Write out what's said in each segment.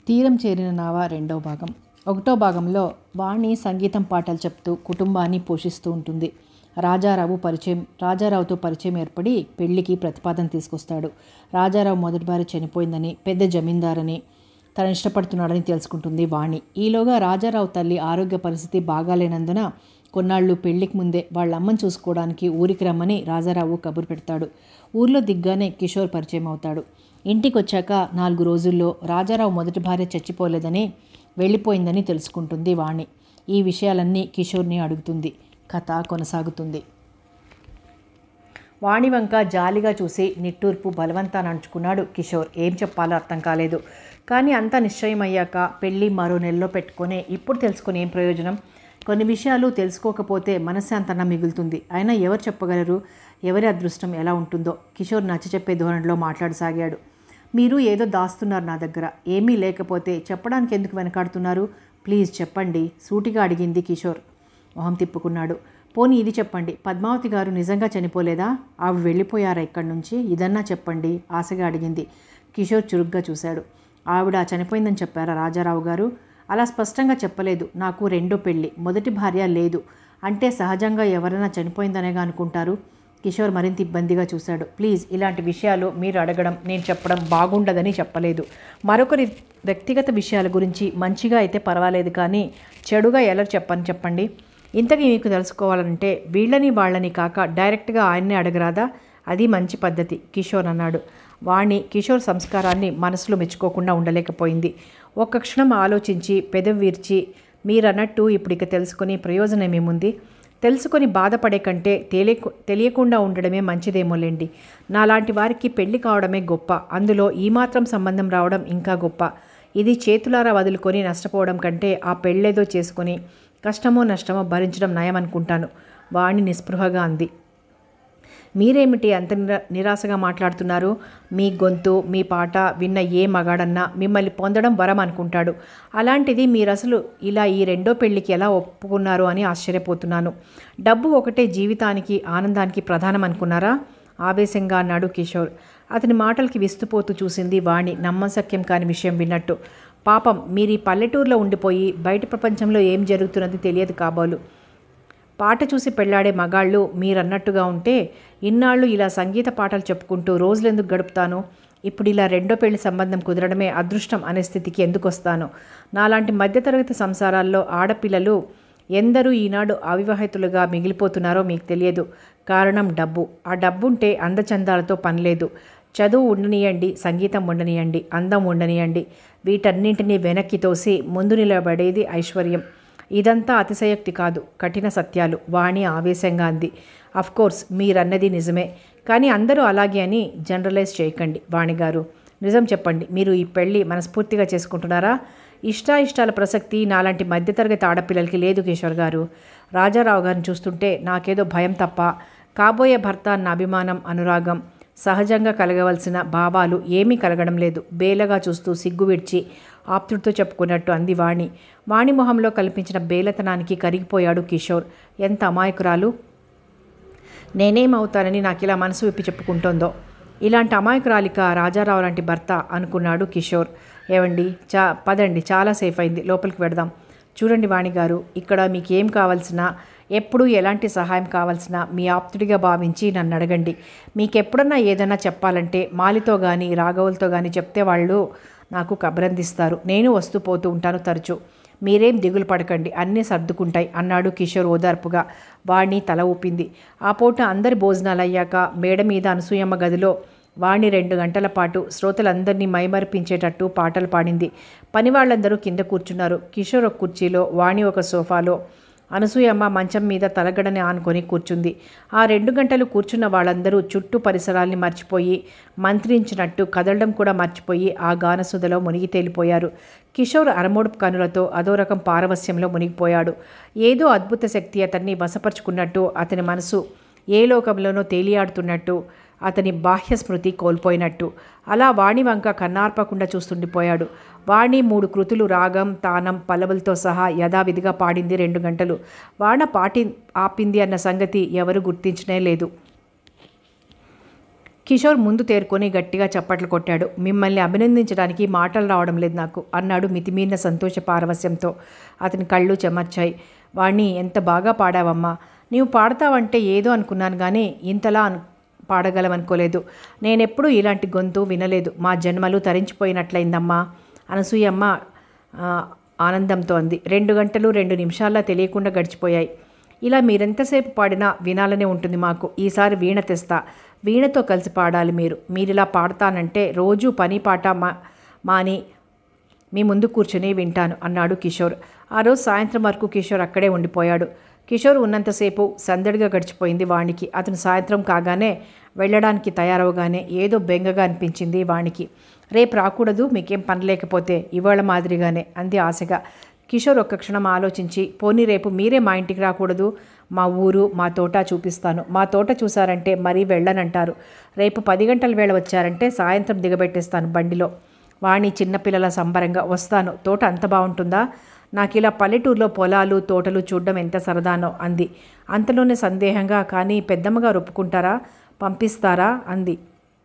తీరం చేరిన నావ రెండవ భాగం ఒకటో భాగంలో వాణి సంగీతం పాటలు చెప్తూ కుటుంబాన్ని పోషిస్తూ ఉంటుంది రాజారావు పరిచయం రాజారావుతో పరిచయం ఏర్పడి పెళ్లికి ప్రతిపాదన తీసుకొస్తాడు రాజారావు మొదటి భార్య చనిపోయిందని పెద్ద జమీందారని తను ఇష్టపడుతున్నాడని తెలుసుకుంటుంది వాణి ఈలోగా రాజారావు తల్లి ఆరోగ్య పరిస్థితి బాగాలేనందున కొన్నాళ్ళు పెళ్లికి ముందే వాళ్ళ అమ్మని చూసుకోవడానికి ఊరికి రమ్మని రాజారావు కబురు పెడతాడు ఊర్లో దిగ్గానే కిషోర్ పరిచయం అవుతాడు ఇంటికి వచ్చాక నాలుగు రోజుల్లో రాజారావు మొదటి భార్య చచ్చిపోలేదని వెళ్ళిపోయిందని తెలుసుకుంటుంది వాణి ఈ విషయాలన్నీ కిషోర్ని అడుగుతుంది కథ కొనసాగుతుంది వాణి వంక జాలిగా చూసి నిట్టూర్పు బలవంతాన్ని అంచుకున్నాడు కిషోర్ ఏం చెప్పాలో అర్థం కాలేదు కానీ అంతా నిశ్చయమయ్యాక పెళ్ళి మరో నెలలో పెట్టుకొని ఇప్పుడు తెలుసుకుని ఏం ప్రయోజనం కొన్ని విషయాలు తెలుసుకోకపోతే మనశ్శాంతన మిగులుతుంది అయినా ఎవరు చెప్పగలరు ఎవరి అదృష్టం ఎలా ఉంటుందో కిషోర్ నచ్చ చెప్పే ధోరణిలో మాట్లాడసాగాడు మీరు ఏదో దాస్తున్నారు నా దగ్గర ఏమీ లేకపోతే చెప్పడానికి ఎందుకు వెనకాడుతున్నారు ప్లీజ్ చెప్పండి సూటిగా అడిగింది కిషోర్ మొహం తిప్పుకున్నాడు పోనీ ఇది చెప్పండి పద్మావతి గారు నిజంగా చనిపోలేదా ఆవిడ వెళ్ళిపోయారా ఇక్కడి నుంచి ఇదన్నా చెప్పండి ఆశగా అడిగింది కిషోర్ చురుగ్గా చూశాడు ఆవిడ చనిపోయిందని చెప్పారా రాజారావు గారు అలా స్పష్టంగా చెప్పలేదు నాకు రెండో పెళ్ళి మొదటి భార్య లేదు అంటే సహజంగా ఎవరైనా చనిపోయిందనేగా అనుకుంటారు కిషోర్ మరింత ఇబ్బందిగా చూశాడు ప్లీజ్ ఇలాంటి విషయాలు మీరు అడగడం నేను చెప్పడం బాగుండదని చెప్పలేదు మరొకరి వ్యక్తిగత విషయాల గురించి మంచిగా అయితే పర్వాలేదు కానీ చెడుగా ఎలా చెప్పని చెప్పండి ఇంతకీ మీకు తెలుసుకోవాలంటే వీళ్ళని వాళ్ళని కాక డైరెక్ట్గా ఆయన్నే అడగరాదా అది మంచి పద్ధతి కిషోర్ అన్నాడు వాణి కిషోర్ సంస్కారాన్ని మనసులో మెచ్చుకోకుండా ఉండలేకపోయింది ఒక్క క్షణం ఆలోచించి పెదవి విరిచి మీరన్నట్టు ఇప్పుడు ఇక తెలుసుకుని ప్రయోజనం ఏముంది తెలుసుకొని బాధపడే కంటే తెలియకు తెలియకుండా ఉండడమే మంచిదేమోలేండి నాలాంటి వారికి పెళ్లి కావడమే గొప్ప అందులో ఈ మాత్రం సంబంధం రావడం ఇంకా గొప్ప ఇది చేతులారా వదులుకొని నష్టపోవడం కంటే ఆ పెళ్ళేదో చేసుకొని కష్టమో నష్టమో భరించడం నయం అనుకుంటాను వాణి నిస్పృహగా అంది మీరేమిటి అంత నిరా నిరాశగా మాట్లాడుతున్నారు మీ గొంతు మీ పాట విన్న ఏ మగాడన్నా మిమ్మల్ని పొందడం వరం అనుకుంటాడు అలాంటిది మీరు అసలు ఇలా ఈ రెండో పెళ్ళికి ఎలా ఒప్పుకున్నారు అని ఆశ్చర్యపోతున్నాను డబ్బు ఒకటే జీవితానికి ఆనందానికి ప్రధానం అనుకున్నారా ఆవేశంగా అన్నాడు కిషోర్ అతని మాటలకి విస్తుపోతూ చూసింది వాణి నమ్మశక్యం కాని విషయం విన్నట్టు పాపం మీరు ఈ పల్లెటూరులో ఉండిపోయి బయట ప్రపంచంలో ఏం జరుగుతున్నది తెలియదు కాబోలు పాట చూసి పెళ్ళాడే మగాళ్ళు మీరన్నట్టుగా ఉంటే ఇన్నాళ్ళు ఇలా సంగీత పాటలు చెప్పుకుంటూ రోజులెందుకు గడుపుతాను ఇప్పుడు ఇలా రెండో పెళ్లి సంబంధం కుదరడమే అదృష్టం అనే స్థితికి ఎందుకు వస్తాను నాలాంటి మధ్యతరగతి సంసారాల్లో ఆడపిల్లలు ఎందరూ ఈనాడు అవివాహితులుగా మిగిలిపోతున్నారో మీకు తెలియదు కారణం డబ్బు ఆ డబ్బుంటే అందచందాలతో పనిలేదు చదువు ఉండనియండి సంగీతం ఉండనియండి అందం ఉండనియండి వీటన్నింటినీ వెనక్కి తోసి ముందు నిలబడేది ఐశ్వర్యం ఇదంతా అతిశయోక్తి కాదు కఠిన సత్యాలు వాణి ఆవేశంగా అంది కోర్స్ మీరన్నది నిజమే కానీ అందరూ అలాగే అని జనరలైజ్ చేయకండి వాణి గారు నిజం చెప్పండి మీరు ఈ పెళ్ళి మనస్ఫూర్తిగా చేసుకుంటున్నారా ఇష్టాయిష్టాల ప్రసక్తి నాలాంటి మధ్యతరగతి ఆడపిల్లలకి లేదు కిషోర్ గారు రాజారావు గారిని చూస్తుంటే నాకేదో భయం తప్ప కాబోయే భర్త అన్న అభిమానం అనురాగం సహజంగా కలగవలసిన భావాలు ఏమీ కలగడం లేదు బేలగా చూస్తూ సిగ్గు విడిచి ఆప్తుడితో చెప్పుకున్నట్టు అంది వాణి వాణి మొహంలో కల్పించిన బేలతనానికి కరిగిపోయాడు కిషోర్ ఎంత అమాయకురాలు నేనేమవుతానని నాకు ఇలా మనసు విప్పి చెప్పుకుంటోందో ఇలాంటి అమాయకురాలిక రాజారావు లాంటి భర్త అనుకున్నాడు కిషోర్ ఏవండి చా పదండి చాలా సేఫ్ అయింది లోపలికి వెడదాం చూడండి వాణి గారు ఇక్కడ మీకు ఏం కావాల్సినా ఎప్పుడు ఎలాంటి సహాయం కావాల్సినా మీ ఆప్తుడిగా భావించి నన్ను అడగండి మీకు ఎప్పుడన్నా ఏదైనా చెప్పాలంటే మాలితో కానీ రాఘవులతో కానీ చెప్తే వాళ్ళు నాకు కబరందిస్తారు నేను వస్తూ పోతూ ఉంటాను తరచూ మీరేం దిగులు పడకండి అన్నీ సర్దుకుంటాయి అన్నాడు కిషోర్ ఓదార్పుగా వాణి తల ఊపింది ఆ పూట అందరి భోజనాలు అయ్యాక మేడ మీద అనసూయమ్మ గదిలో వాణి రెండు గంటల పాటు శ్రోతలందరినీ మైమరిపించేటట్టు పాటలు పాడింది పని వాళ్ళందరూ కింద కూర్చున్నారు కిషోర్ ఒక కుర్చీలో వాణి ఒక సోఫాలో అనసూయమ్మ మంచం మీద తలగడని ఆనుకొని కూర్చుంది ఆ రెండు గంటలు కూర్చున్న వాళ్ళందరూ చుట్టూ పరిసరాల్ని మర్చిపోయి మంత్రించినట్టు కదలడం కూడా మర్చిపోయి ఆ గానసుధలో మునిగి తేలిపోయారు కిషోర్ అరమోడు కనులతో అదో రకం పారవస్యంలో మునిగిపోయాడు ఏదో అద్భుత శక్తి అతన్ని వశపరుచుకున్నట్టు అతని మనసు ఏ లోకంలోనో తేలియాడుతున్నట్టు అతని బాహ్య స్మృతి కోల్పోయినట్టు అలా వాణి వంక కన్నార్పకుండా చూస్తుండిపోయాడు వాణి మూడు కృతులు రాగం తానం పల్లవులతో సహా యథావిధిగా పాడింది రెండు గంటలు వాణ పాటి ఆపింది అన్న సంగతి ఎవరు గుర్తించనే లేదు కిషోర్ ముందు తేరుకొని గట్టిగా చప్పట్లు కొట్టాడు మిమ్మల్ని అభినందించడానికి మాటలు రావడం లేదు నాకు అన్నాడు మితిమీరిన సంతోష పారవస్యంతో అతని కళ్ళు చెమర్చాయి వాణ్ణి ఎంత బాగా పాడావమ్మా నీవు పాడతావంటే ఏదో అనుకున్నాను కానీ ఇంతలా అను పాడగలవనుకోలేదు నేనెప్పుడూ ఇలాంటి గొంతు వినలేదు మా జన్మలు తరించిపోయినట్లయిందమ్మా అనసూయమ్మ ఆ, ఆనందంతో అంది రెండు గంటలు రెండు నిమిషాల్లో తెలియకుండా గడిచిపోయాయి ఇలా మీరెంతసేపు పాడినా వినాలనే ఉంటుంది మాకు ఈసారి వీణ తెస్తా వీణతో కలిసి పాడాలి మీరు మీరిలా పాడతానంటే రోజు పని పాట మా మాని మీ ముందు కూర్చొని వింటాను అన్నాడు కిషోర్ ఆ రోజు సాయంత్రం వరకు కిషోర్ అక్కడే ఉండిపోయాడు కిషోర్ ఉన్నంతసేపు సందడిగా గడిచిపోయింది వానికి అతను సాయంత్రం కాగానే వెళ్ళడానికి తయారవగానే ఏదో బెంగగా అనిపించింది వానికి రేపు రాకూడదు మీకేం పని లేకపోతే ఇవాళ మాదిరిగానే అంది ఆశగా కిషోర్ ఒక్క క్షణం ఆలోచించి పోనీ రేపు మీరే మా ఇంటికి రాకూడదు మా ఊరు మా తోట చూపిస్తాను మా తోట చూసారంటే మరీ వెళ్ళనంటారు రేపు పది గంటల వేళ వచ్చారంటే సాయంత్రం దిగబెట్టేస్తాను బండిలో వాణి చిన్నపిల్లల సంబరంగా వస్తాను తోట అంత బాగుంటుందా నాకు ఇలా పల్లెటూరులో పొలాలు తోటలు చూడడం ఎంత సరదానో అంది అంతలోనే సందేహంగా కానీ పెద్దమ్మగారు ఒప్పుకుంటారా పంపిస్తారా అంది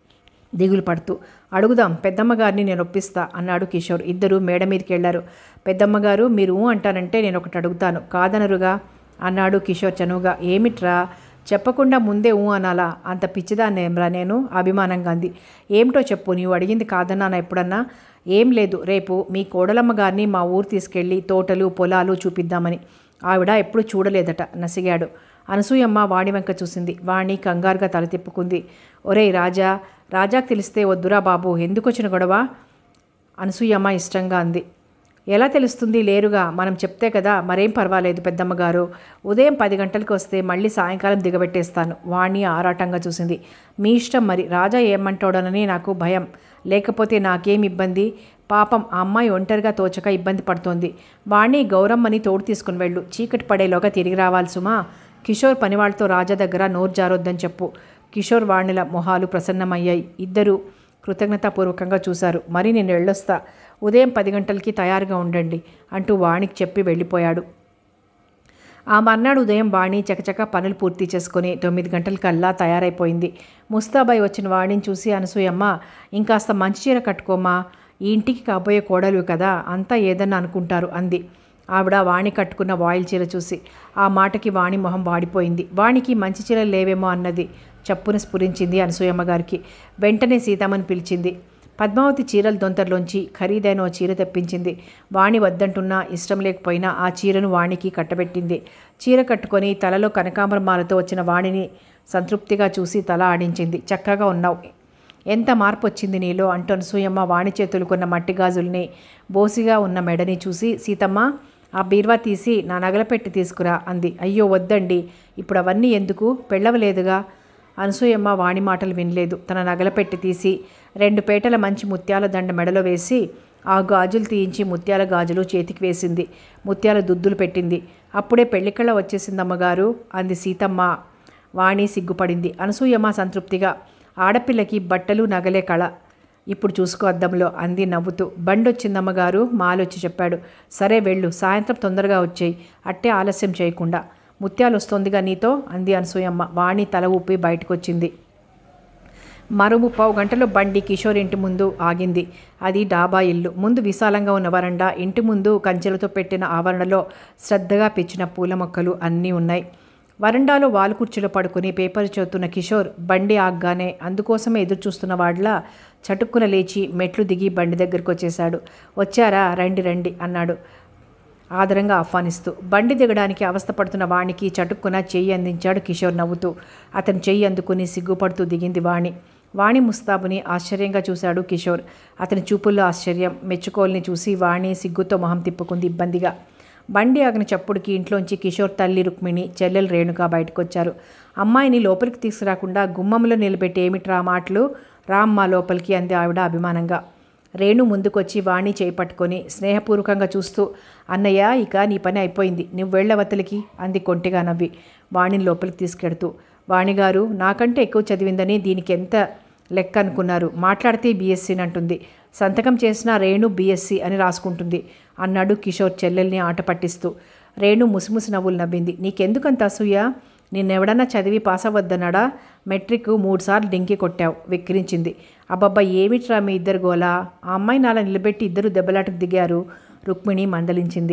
దిగులు పడుతూ అడుగుదాం పెద్దమ్మగారిని నేను ఒప్పిస్తా అన్నాడు కిషోర్ ఇద్దరు మేడ మీదకి వెళ్ళారు పెద్దమ్మగారు మీరు ఊ అంటానంటే నేను ఒకటి అడుగుతాను కాదనరుగా అన్నాడు కిషోర్ చనువుగా ఏమిట్రా చెప్పకుండా ముందే ఊ అనాలా అంత పిచ్చిదాన్నేమ్రా నేను అభిమానంగా అంది ఏమిటో చెప్పు నీవు అడిగింది కాదన్నానా ఎప్పుడన్నా ఏం లేదు రేపు మీ కోడలమ్మ గారిని మా ఊరు తీసుకెళ్ళి తోటలు పొలాలు చూపిద్దామని ఆవిడ ఎప్పుడు చూడలేదట నసిగాడు అనసూయమ్మ వాణి వెంక చూసింది వాణి కంగారుగా తల తిప్పుకుంది ఒరేయ్ రాజా రాజాకు తెలిస్తే వద్దురా బాబు ఎందుకు వచ్చిన గొడవ అనసూయమ్మ ఇష్టంగా అంది ఎలా తెలుస్తుంది లేరుగా మనం చెప్తే కదా మరేం పర్వాలేదు పెద్దమ్మగారు ఉదయం పది గంటలకు వస్తే మళ్ళీ సాయంకాలం దిగబెట్టేస్తాను వాణి ఆరాటంగా చూసింది మీ ఇష్టం మరి రాజా ఏమంటాడోనని నాకు భయం లేకపోతే నాకేం ఇబ్బంది పాపం ఆ అమ్మాయి ఒంటరిగా తోచక ఇబ్బంది పడుతోంది వాణి గౌరమ్మని తోడు తీసుకుని వెళ్ళు చీకటి పడేలోగా తిరిగి రావాలి సుమా కిషోర్ పనివాళ్ళతో రాజా దగ్గర నోరు జారొద్దని చెప్పు కిషోర్ వాణిల మొహాలు ప్రసన్నమయ్యాయి ఇద్దరు కృతజ్ఞతాపూర్వకంగా చూశారు మరి నేను వెళ్ళొస్తా ఉదయం పది గంటలకి తయారుగా ఉండండి అంటూ వాణికి చెప్పి వెళ్ళిపోయాడు ఆ మర్నాడు ఉదయం వాణి చకచక పనులు పూర్తి చేసుకుని తొమ్మిది గంటలకల్లా తయారైపోయింది ముస్తాబాయి వచ్చిన వాణిని చూసి అనసూయమ్మ ఇంకాస్త మంచి చీర కట్టుకోమా ఈ ఇంటికి కాబోయే కోడలు కదా అంతా ఏదన్నా అనుకుంటారు అంది ఆవిడ వాణి కట్టుకున్న వాయిల్ చీర చూసి ఆ మాటకి వాణి మొహం వాడిపోయింది వాణికి మంచి చీరలు లేవేమో అన్నది చప్పున స్ఫురించింది అనసూయమ్మ గారికి వెంటనే సీతమ్మని పిలిచింది పద్మావతి చీరల దొంతర్లోంచి ఖరీదైన ఓ చీర తెప్పించింది వాణి వద్దంటున్నా ఇష్టం లేకపోయినా ఆ చీరను వాణికి కట్టబెట్టింది చీర కట్టుకొని తలలో కనకాంబరమాలతో వచ్చిన వాణిని సంతృప్తిగా చూసి తల ఆడించింది చక్కగా ఉన్నావు ఎంత మార్పు వచ్చింది నీలో అంటూ అనసూయమ్మ వాణి చేతులు కొన్న మట్టి గాజుల్ని బోసిగా ఉన్న మెడని చూసి సీతమ్మ ఆ బీర్వా తీసి నా నగల పెట్టి తీసుకురా అంది అయ్యో వద్దండి ఇప్పుడు అవన్నీ ఎందుకు పెళ్ళవలేదుగా అనసూయమ్మ వాణి మాటలు వినలేదు తన నగల పెట్టి తీసి రెండు పేటల మంచి ముత్యాల దండ మెడలో వేసి ఆ గాజులు తీయించి ముత్యాల గాజులు చేతికి వేసింది ముత్యాల దుద్దులు పెట్టింది అప్పుడే పెళ్ళికళ్ళ వచ్చేసింది అమ్మగారు అంది సీతమ్మ వాణి సిగ్గుపడింది అనసూయమ్మ సంతృప్తిగా ఆడపిల్లకి బట్టలు నగలే కళ ఇప్పుడు చూసుకో అద్దంలో అంది నవ్వుతూ బండొచ్చిందమ్మగారు మాలొచ్చి చెప్పాడు సరే వెళ్ళు సాయంత్రం తొందరగా వచ్చేయి అట్టే ఆలస్యం చేయకుండా ముత్యాలు వస్తోందిగా నీతో అంది అనసూయమ్మ వాణి తల ఊపి బయటకు వచ్చింది మరో ముప్పావు గంటలో బండి కిషోర్ ఇంటి ముందు ఆగింది అది డాబా ఇల్లు ముందు విశాలంగా ఉన్న వరండా ఇంటి ముందు కంచెలతో పెట్టిన ఆవరణలో శ్రద్ధగా పెంచిన పూల మొక్కలు అన్నీ ఉన్నాయి వరండాలో వాలు కుర్చీలో పడుకుని పేపర్ చదువుతున్న కిషోర్ బండి ఆగ్గానే అందుకోసమే ఎదురు చూస్తున్న వాడిలా చటుక్కున లేచి మెట్లు దిగి బండి దగ్గరికి వచ్చేశాడు వచ్చారా రండి రండి అన్నాడు ఆదరంగా ఆహ్వానిస్తూ బండి దిగడానికి అవస్థపడుతున్న వాణికి చటుక్కున చెయ్యి అందించాడు కిషోర్ నవ్వుతూ అతని చెయ్యి అందుకుని సిగ్గుపడుతూ దిగింది వాణి వాణి ముస్తాబుని ఆశ్చర్యంగా చూశాడు కిషోర్ అతని చూపుల్లో ఆశ్చర్యం మెచ్చుకోల్ని చూసి వాణి సిగ్గుతో మొహం తిప్పుకుంది ఇబ్బందిగా బండి ఆగిన చప్పుడుకి ఇంట్లోంచి కిషోర్ తల్లి రుక్మిణి చెల్లెలు రేణుక బయటకు వచ్చారు అమ్మాయిని లోపలికి తీసుకురాకుండా గుమ్మంలో నిలబెట్టి ఏమిట్రా మాటలు రామ్మా లోపలికి అంది ఆవిడ అభిమానంగా రేణు ముందుకొచ్చి వాణి చేయి పట్టుకొని స్నేహపూర్వకంగా చూస్తూ అన్నయ్య ఇక నీ పని అయిపోయింది నువ్వు వెళ్ళవతలికి అంది కొంటిగా నవ్వి వాణిని లోపలికి తీసుకెడుతూ వాణిగారు నాకంటే ఎక్కువ చదివిందని దీనికి ఎంత లెక్క అనుకున్నారు మాట్లాడితే బీఎస్సీని అంటుంది సంతకం చేసిన రేణు బీఎస్సీ అని రాసుకుంటుంది అన్నాడు కిషోర్ చెల్లెల్ని ఆట పట్టిస్తూ రేణు ముసిముసి నవ్వులు నవ్వింది నీకెందుకంత అసూయ నిన్నెవడన్నా చదివి పాస్ అవ్వద్దన్నాడా మెట్రిక్ మూడుసార్లు డింకి కొట్టావు వెక్కిరించింది అబ్బబ్బా ఏమిట్రా మీ ఇద్దరు గోలా ఆ అమ్మాయి నాలా నిలబెట్టి ఇద్దరు దెబ్బలాటకు దిగారు రుక్మిణి మందలించింది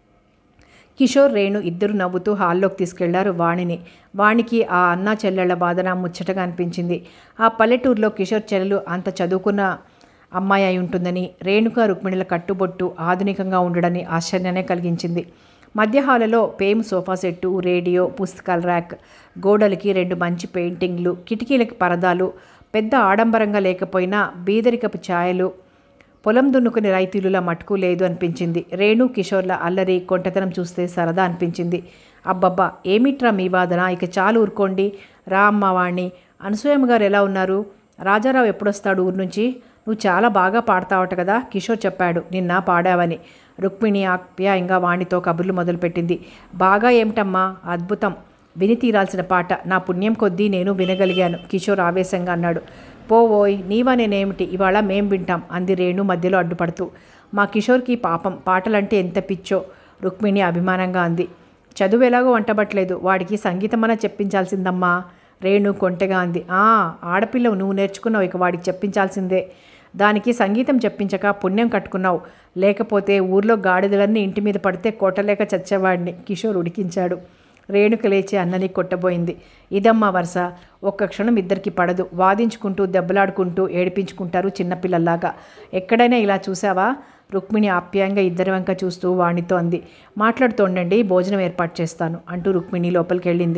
కిషోర్ రేణు ఇద్దరు నవ్వుతూ హాల్లోకి తీసుకెళ్లారు వాణిని వాణికి ఆ అన్నా చెల్లెళ్ల బాధన ముచ్చటగా అనిపించింది ఆ పల్లెటూరులో కిషోర్ చెల్లెలు అంత చదువుకున్న అమ్మాయి అయి ఉంటుందని రేణుక రుక్మిణుల కట్టుబొట్టు ఆధునికంగా ఉండడని ఆశ్చర్యాన్ని కలిగించింది మధ్య హాలులో పేమ్ సోఫా సెట్టు రేడియో పుస్తకాల ర్యాక్ గోడలకి రెండు మంచి పెయింటింగ్లు కిటికీలకి పరదాలు పెద్ద ఆడంబరంగా లేకపోయినా బీదరికపు ఛాయలు పొలం దున్నుకునే రైతులులా మటుకు లేదు అనిపించింది రేణు కిషోర్ల అల్లరి కొంటతనం చూస్తే సరదా అనిపించింది అబ్బబ్బా ఏమిట్రా మీ వాదన ఇక చాలు ఊరుకోండి రా అమ్మ వాణ్ణి అనసూయమ్మ గారు ఎలా ఉన్నారు రాజారావు ఎప్పుడొస్తాడు ఊరు నుంచి నువ్వు చాలా బాగా పాడతావట కదా కిషోర్ చెప్పాడు నిన్న పాడావని రుక్మిణి ఆప్యాయంగా వాణితో కబుర్లు మొదలుపెట్టింది బాగా ఏమిటమ్మా అద్భుతం విని తీరాల్సిన పాట నా పుణ్యం కొద్దీ నేను వినగలిగాను కిషోర్ ఆవేశంగా అన్నాడు పోవోయ్ నీవా నేనేమిటి ఇవాళ మేం వింటాం అంది రేణు మధ్యలో అడ్డుపడుతూ మా కిషోర్కి పాపం పాటలంటే ఎంత పిచ్చో రుక్మిణి అభిమానంగా అంది చదువు ఎలాగో వంటబట్టలేదు వాడికి సంగీతమన్నా చెప్పించాల్సిందమ్మా రేణు కొంటెగా అంది ఆ ఆడపిల్లవు నువ్వు నేర్చుకున్నావు ఇక వాడికి చెప్పించాల్సిందే దానికి సంగీతం చెప్పించక పుణ్యం కట్టుకున్నావు లేకపోతే ఊర్లో గాడిదలన్నీ ఇంటి మీద పడితే కొట్టలేక చచ్చేవాడిని కిషోర్ ఉడికించాడు రేణుక లేచి అన్నని కొట్టబోయింది ఇదమ్మా వరుస ఒక్క క్షణం ఇద్దరికి పడదు వాదించుకుంటూ దెబ్బలాడుకుంటూ ఏడిపించుకుంటారు చిన్నపిల్లల్లాగా ఎక్కడైనా ఇలా చూసావా రుక్మిణి ఆప్యాయంగా ఇద్దరి వంక చూస్తూ వాణితో అంది మాట్లాడుతోండండి భోజనం ఏర్పాటు చేస్తాను అంటూ రుక్మిణి లోపలికి వెళ్ళింది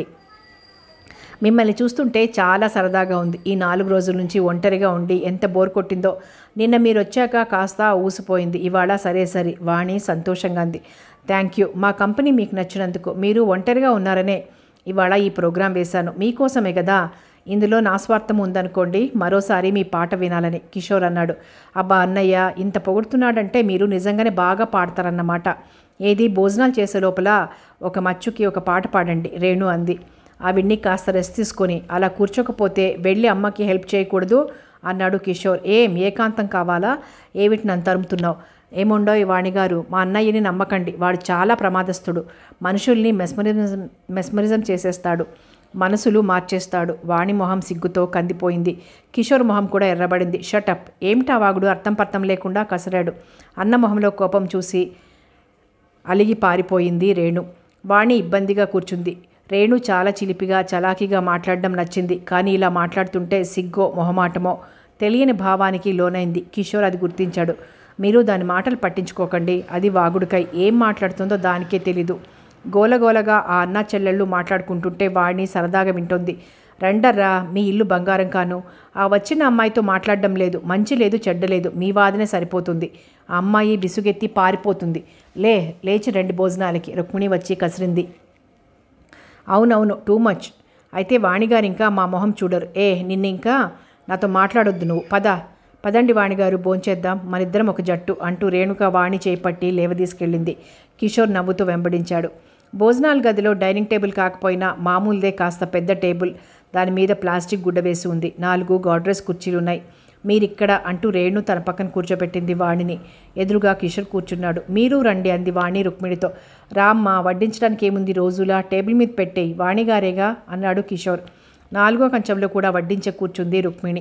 మిమ్మల్ని చూస్తుంటే చాలా సరదాగా ఉంది ఈ నాలుగు రోజుల నుంచి ఒంటరిగా ఉండి ఎంత బోర్ కొట్టిందో నిన్న మీరు వచ్చాక కాస్త ఊసిపోయింది ఇవాళ సరే సరే వాణి సంతోషంగా అంది థ్యాంక్ యూ మా కంపెనీ మీకు నచ్చినందుకు మీరు ఒంటరిగా ఉన్నారనే ఇవాళ ఈ ప్రోగ్రాం వేశాను మీకోసమే కదా ఇందులో నా స్వార్థం ఉందనుకోండి మరోసారి మీ పాట వినాలని కిషోర్ అన్నాడు అబ్బా అన్నయ్య ఇంత పొగుడుతున్నాడంటే మీరు నిజంగానే బాగా పాడతారన్నమాట ఏది భోజనాలు చేసే లోపల ఒక మచ్చుకి ఒక పాట పాడండి రేణు అంది ఆవిడ్ని కాస్త రెస్ట్ తీసుకొని అలా కూర్చోకపోతే వెళ్ళి అమ్మకి హెల్ప్ చేయకూడదు అన్నాడు కిషోర్ ఏం ఏకాంతం కావాలా ఏమిటి నన్ను తరుముతున్నావు ఏముండో ఈ వాణిగారు మా అన్నయ్యని నమ్మకండి వాడు చాలా ప్రమాదస్తుడు మనుషుల్ని మెస్మరిజం మెస్మరిజం చేసేస్తాడు మనసులు మార్చేస్తాడు వాణి మొహం సిగ్గుతో కందిపోయింది కిషోర్ మొహం కూడా ఎర్రబడింది షటప్ ఏమిటా వాగుడు అర్థం పర్థం లేకుండా కసరాడు అన్న మొహంలో కోపం చూసి అలిగి పారిపోయింది రేణు వాణి ఇబ్బందిగా కూర్చుంది రేణు చాలా చిలిపిగా చలాకీగా మాట్లాడడం నచ్చింది కానీ ఇలా మాట్లాడుతుంటే సిగ్గో మొహమాటమో తెలియని భావానికి లోనైంది కిషోర్ అది గుర్తించాడు మీరు దాని మాటలు పట్టించుకోకండి అది వాగుడికై ఏం మాట్లాడుతుందో దానికే తెలీదు గోలగోలగా ఆ అన్న చెల్లెళ్ళు మాట్లాడుకుంటుంటే వాడిని సరదాగా వింటోంది రండర్రా మీ ఇల్లు బంగారం కాను ఆ వచ్చిన అమ్మాయితో మాట్లాడడం లేదు మంచి లేదు చెడ్డ లేదు మీ వాదనే సరిపోతుంది ఆ అమ్మాయి విసుగెత్తి పారిపోతుంది లే లేచి రెండు భోజనాలకి రుక్మిణి వచ్చి కసిరింది అవునవును టూ మచ్ అయితే వాణిగారు ఇంకా మా మొహం చూడరు ఏ నిన్న ఇంకా నాతో మాట్లాడొద్దు నువ్వు పద పదండి వాణిగారు భోంచేద్దాం మనిద్దరం ఒక జట్టు అంటూ రేణుక వాణి చేపట్టి లేవదీసుకెళ్ళింది కిషోర్ నవ్వుతూ వెంబడించాడు భోజనాల గదిలో డైనింగ్ టేబుల్ కాకపోయినా మామూలుదే కాస్త పెద్ద టేబుల్ దాని మీద ప్లాస్టిక్ గుడ్డ వేసి ఉంది నాలుగు గాడ్రెస్ కుర్చీలు ఉన్నాయి మీరిక్కడ అంటూ రేణు తన పక్కన కూర్చోబెట్టింది వాణిని ఎదురుగా కిషోర్ కూర్చున్నాడు మీరు రండి అంది వాణి రుక్మిణితో రామ్మ వడ్డించడానికి ఏముంది రోజులా టేబుల్ మీద పెట్టేయి వాణిగారేగా అన్నాడు కిషోర్ నాలుగో కంచంలో కూడా వడ్డించే కూర్చుంది రుక్మిణి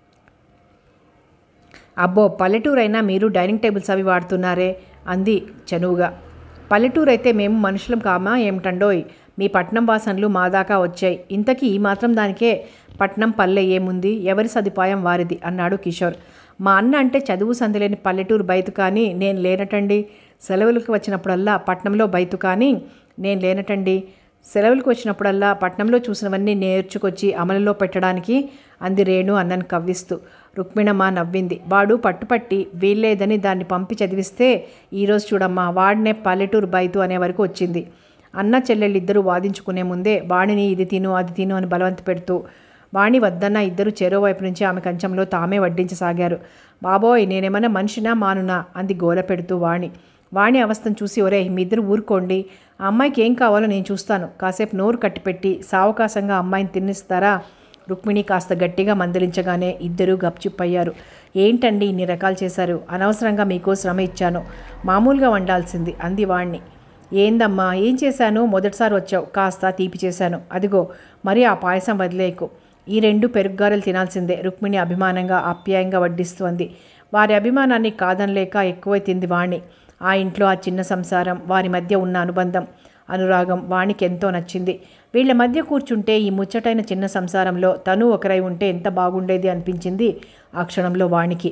అబ్బో పల్లెటూరైనా మీరు డైనింగ్ టేబుల్స్ అవి వాడుతున్నారే అంది చనువుగా పల్లెటూరు అయితే మేము మనుషులం కామా ఏమిటండోయ్ మీ పట్నం వాసనలు మా దాకా వచ్చాయి ఇంతకీ ఈ మాత్రం దానికే పట్నం పల్లె ఏముంది ఎవరి సదుపాయం వారిది అన్నాడు కిషోర్ మా అన్న అంటే చదువు సందులేని పల్లెటూరు బయతు కానీ నేను లేనటండి సెలవులకు వచ్చినప్పుడల్లా పట్నంలో బయతు కానీ నేను లేనటండి సెలవులకు వచ్చినప్పుడల్లా పట్నంలో చూసినవన్నీ నేర్చుకొచ్చి అమలులో పెట్టడానికి అంది రేణు అన్నను కవ్విస్తూ రుక్మిణమ్మ నవ్వింది వాడు పట్టుపట్టి వీల్లేదని దాన్ని పంపి చదివిస్తే ఈరోజు చూడమ్మా వాడినే పల్లెటూరు బయతు అనే వరకు వచ్చింది అన్న చెల్లెళ్ళిద్దరూ వాదించుకునే ముందే వాణిని ఇది తిను అది తిను అని బలవంత పెడుతూ వాణి వద్దన్న ఇద్దరు చెరో వైపు నుంచి ఆమె కంచంలో తామే వడ్డించసాగారు బాబోయ్ నేనేమన్నా మనిషినా మానునా అంది గోల పెడుతూ వాణి వాణి అవస్థను చూసి ఒరే మీ ఇద్దరు ఊరుకోండి ఆ అమ్మాయికి ఏం కావాలో నేను చూస్తాను కాసేపు నోరు కట్టిపెట్టి సావకాశంగా అమ్మాయిని తిన్నిస్తారా రుక్మిణి కాస్త గట్టిగా మందలించగానే ఇద్దరూ గప్చిప్పయ్యారు ఏంటండి ఇన్ని రకాలు చేశారు అనవసరంగా మీకు శ్రమ ఇచ్చాను మామూలుగా వండాల్సింది అంది వాణ్ణి ఏందమ్మా ఏం చేశాను మొదటిసారి వచ్చావు కాస్త తీపి చేశాను అదిగో మరి ఆ పాయసం వదిలేకు ఈ రెండు పెరుగుగారెలు తినాల్సిందే రుక్మిణి అభిమానంగా ఆప్యాయంగా వడ్డిస్తోంది వారి అభిమానాన్ని కాదనలేక ఎక్కువైతింది వాణి ఆ ఇంట్లో ఆ చిన్న సంసారం వారి మధ్య ఉన్న అనుబంధం అనురాగం వాణికి ఎంతో నచ్చింది వీళ్ళ మధ్య కూర్చుంటే ఈ ముచ్చటైన చిన్న సంసారంలో తను ఒకరై ఉంటే ఎంత బాగుండేది అనిపించింది ఆ క్షణంలో వాణికి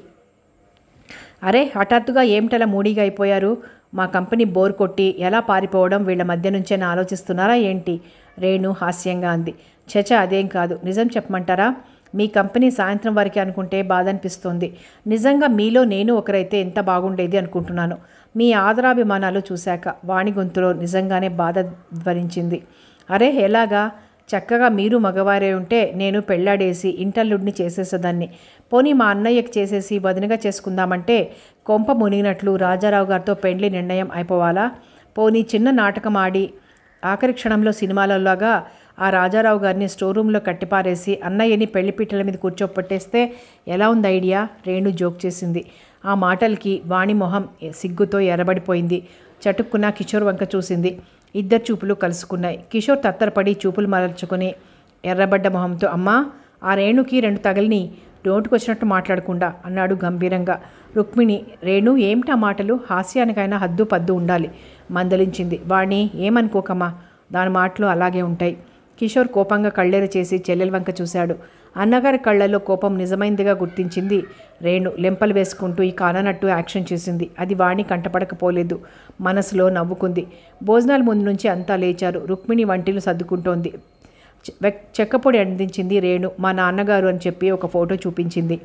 అరే హఠాత్తుగా ఏమిటలా మూడీగా అయిపోయారు మా కంపెనీ బోర్ కొట్టి ఎలా పారిపోవడం వీళ్ళ మధ్య నుంచే ఆలోచిస్తున్నారా ఏంటి రేణు హాస్యంగా అంది చచ అదేం కాదు నిజం చెప్పమంటారా మీ కంపెనీ సాయంత్రం వరకే అనుకుంటే బాధ అనిపిస్తోంది నిజంగా మీలో నేను ఒకరైతే ఎంత బాగుండేది అనుకుంటున్నాను మీ ఆదరాభిమానాలు చూశాక వాణి గొంతులో నిజంగానే బాధ ధ్వనించింది అరే ఎలాగా చక్కగా మీరు మగవారే ఉంటే నేను పెళ్ళాడేసి ఇంటల్లుడిని చేసేసేదాన్ని పోనీ మా అన్నయ్యకి చేసేసి వదినగా చేసుకుందామంటే కొంప మునిగినట్లు రాజారావు గారితో పెండ్లి నిర్ణయం అయిపోవాలా పోనీ చిన్న నాటకం ఆడి ఆఖరి క్షణంలో సినిమాలలాగా ఆ రాజారావు గారిని స్టోర్ రూమ్లో కట్టిపారేసి అన్నయ్యని పెళ్లిపీటల మీద కూర్చోపెట్టేస్తే ఎలా ఉంది ఐడియా రేణు జోక్ చేసింది ఆ మాటలకి వాణి మొహం సిగ్గుతో ఎర్రబడిపోయింది చటుక్కున కిషోర్ వంక చూసింది ఇద్దరు చూపులు కలుసుకున్నాయి కిషోర్ తత్తరపడి చూపులు మరల్చుకుని ఎర్రబడ్డ మొహంతో అమ్మా ఆ రేణుకి రెండు తగిలిని నోటుకొచ్చినట్టు మాట్లాడకుండా అన్నాడు గంభీరంగా రుక్మిణి రేణు ఏమిటా మాటలు హాస్యానికైనా హద్దు పద్దు ఉండాలి మందలించింది వాణ్ణి ఏమనుకోకమ్మా దాని మాటలు అలాగే ఉంటాయి కిషోర్ కోపంగా కళ్ళెర చేసి చెల్లెల వంక చూశాడు అన్నగారి కళ్ళల్లో కోపం నిజమైందిగా గుర్తించింది రేణు లెంపలు వేసుకుంటూ ఈ కాననట్టు యాక్షన్ చేసింది అది వాణి కంటపడకపోలేదు మనసులో నవ్వుకుంది భోజనాల ముందు నుంచి అంతా లేచారు రుక్మిణి వంటిలు సర్దుకుంటోంది చె- వెక్- చెక్కపొడి అందించింది రేణు మా నాన్నగారు అని చెప్పి ఒక ఫోటో చూపించింది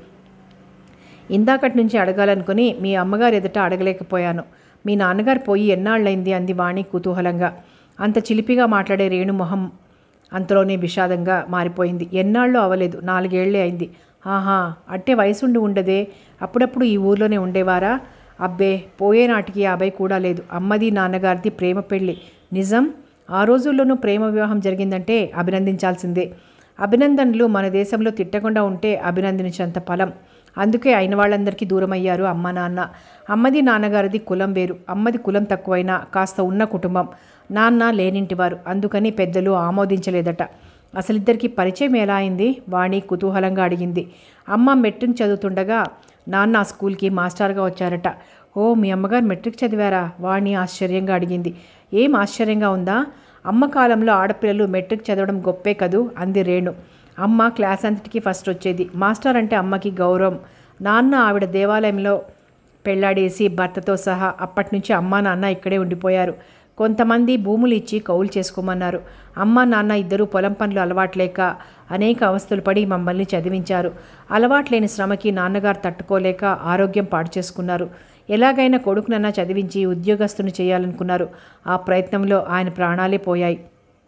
ఇందాకటి నుంచి అడగాలనుకుని మీ అమ్మగారు ఎదుట అడగలేకపోయాను మీ నాన్నగారు పోయి ఎన్నాళ్ళైంది అంది వాణి కుతూహలంగా అంత చిలిపిగా మాట్లాడే రేణు మొహం అంతలోనే విషాదంగా మారిపోయింది ఎన్నాళ్ళు అవ్వలేదు నాలుగేళ్లే అయింది ఆహా అట్టే వయసుండి ఉండదే అప్పుడప్పుడు ఈ ఊర్లోనే ఉండేవారా అబ్బే పోయే నాటికి యాభై కూడా లేదు అమ్మది నాన్నగారిది ప్రేమ పెళ్ళి నిజం ఆ రోజుల్లోనూ ప్రేమ వివాహం జరిగిందంటే అభినందించాల్సిందే అభినందనలు మన దేశంలో తిట్టకుండా ఉంటే అభినందించేంత ఫలం అందుకే అయిన వాళ్ళందరికీ దూరమయ్యారు అమ్మ నాన్న అమ్మది నాన్నగారిది కులం వేరు అమ్మది కులం తక్కువైనా కాస్త ఉన్న కుటుంబం నాన్న లేనింటివారు అందుకని పెద్దలు ఆమోదించలేదట అసలిద్దరికి పరిచయం ఎలా అయింది వాణి కుతూహలంగా అడిగింది అమ్మ మెట్రిక్ చదువుతుండగా నాన్న ఆ స్కూల్కి మాస్టర్గా వచ్చారట ఓ మీ అమ్మగారు మెట్రిక్ చదివారా వాణి ఆశ్చర్యంగా అడిగింది ఏం ఆశ్చర్యంగా ఉందా అమ్మ కాలంలో ఆడపిల్లలు మెట్రిక్ చదవడం గొప్పే కదూ అంది రేణు అమ్మ క్లాస్ అంతటికి ఫస్ట్ వచ్చేది మాస్టర్ అంటే అమ్మకి గౌరవం నాన్న ఆవిడ దేవాలయంలో పెళ్లాడేసి భర్తతో సహా అప్పటి నుంచి అమ్మా నాన్న ఇక్కడే ఉండిపోయారు కొంతమంది భూములు ఇచ్చి కౌలు చేసుకోమన్నారు అమ్మ నాన్న ఇద్దరు పొలం పనులు అలవాట్లేక అనేక అవస్థలు పడి మమ్మల్ని చదివించారు అలవాట్లేని శ్రమకి నాన్నగారు తట్టుకోలేక ఆరోగ్యం పాడు చేసుకున్నారు ఎలాగైనా కొడుకునన్నా చదివించి ఉద్యోగస్తుని చేయాలనుకున్నారు ఆ ప్రయత్నంలో ఆయన ప్రాణాలే పోయాయి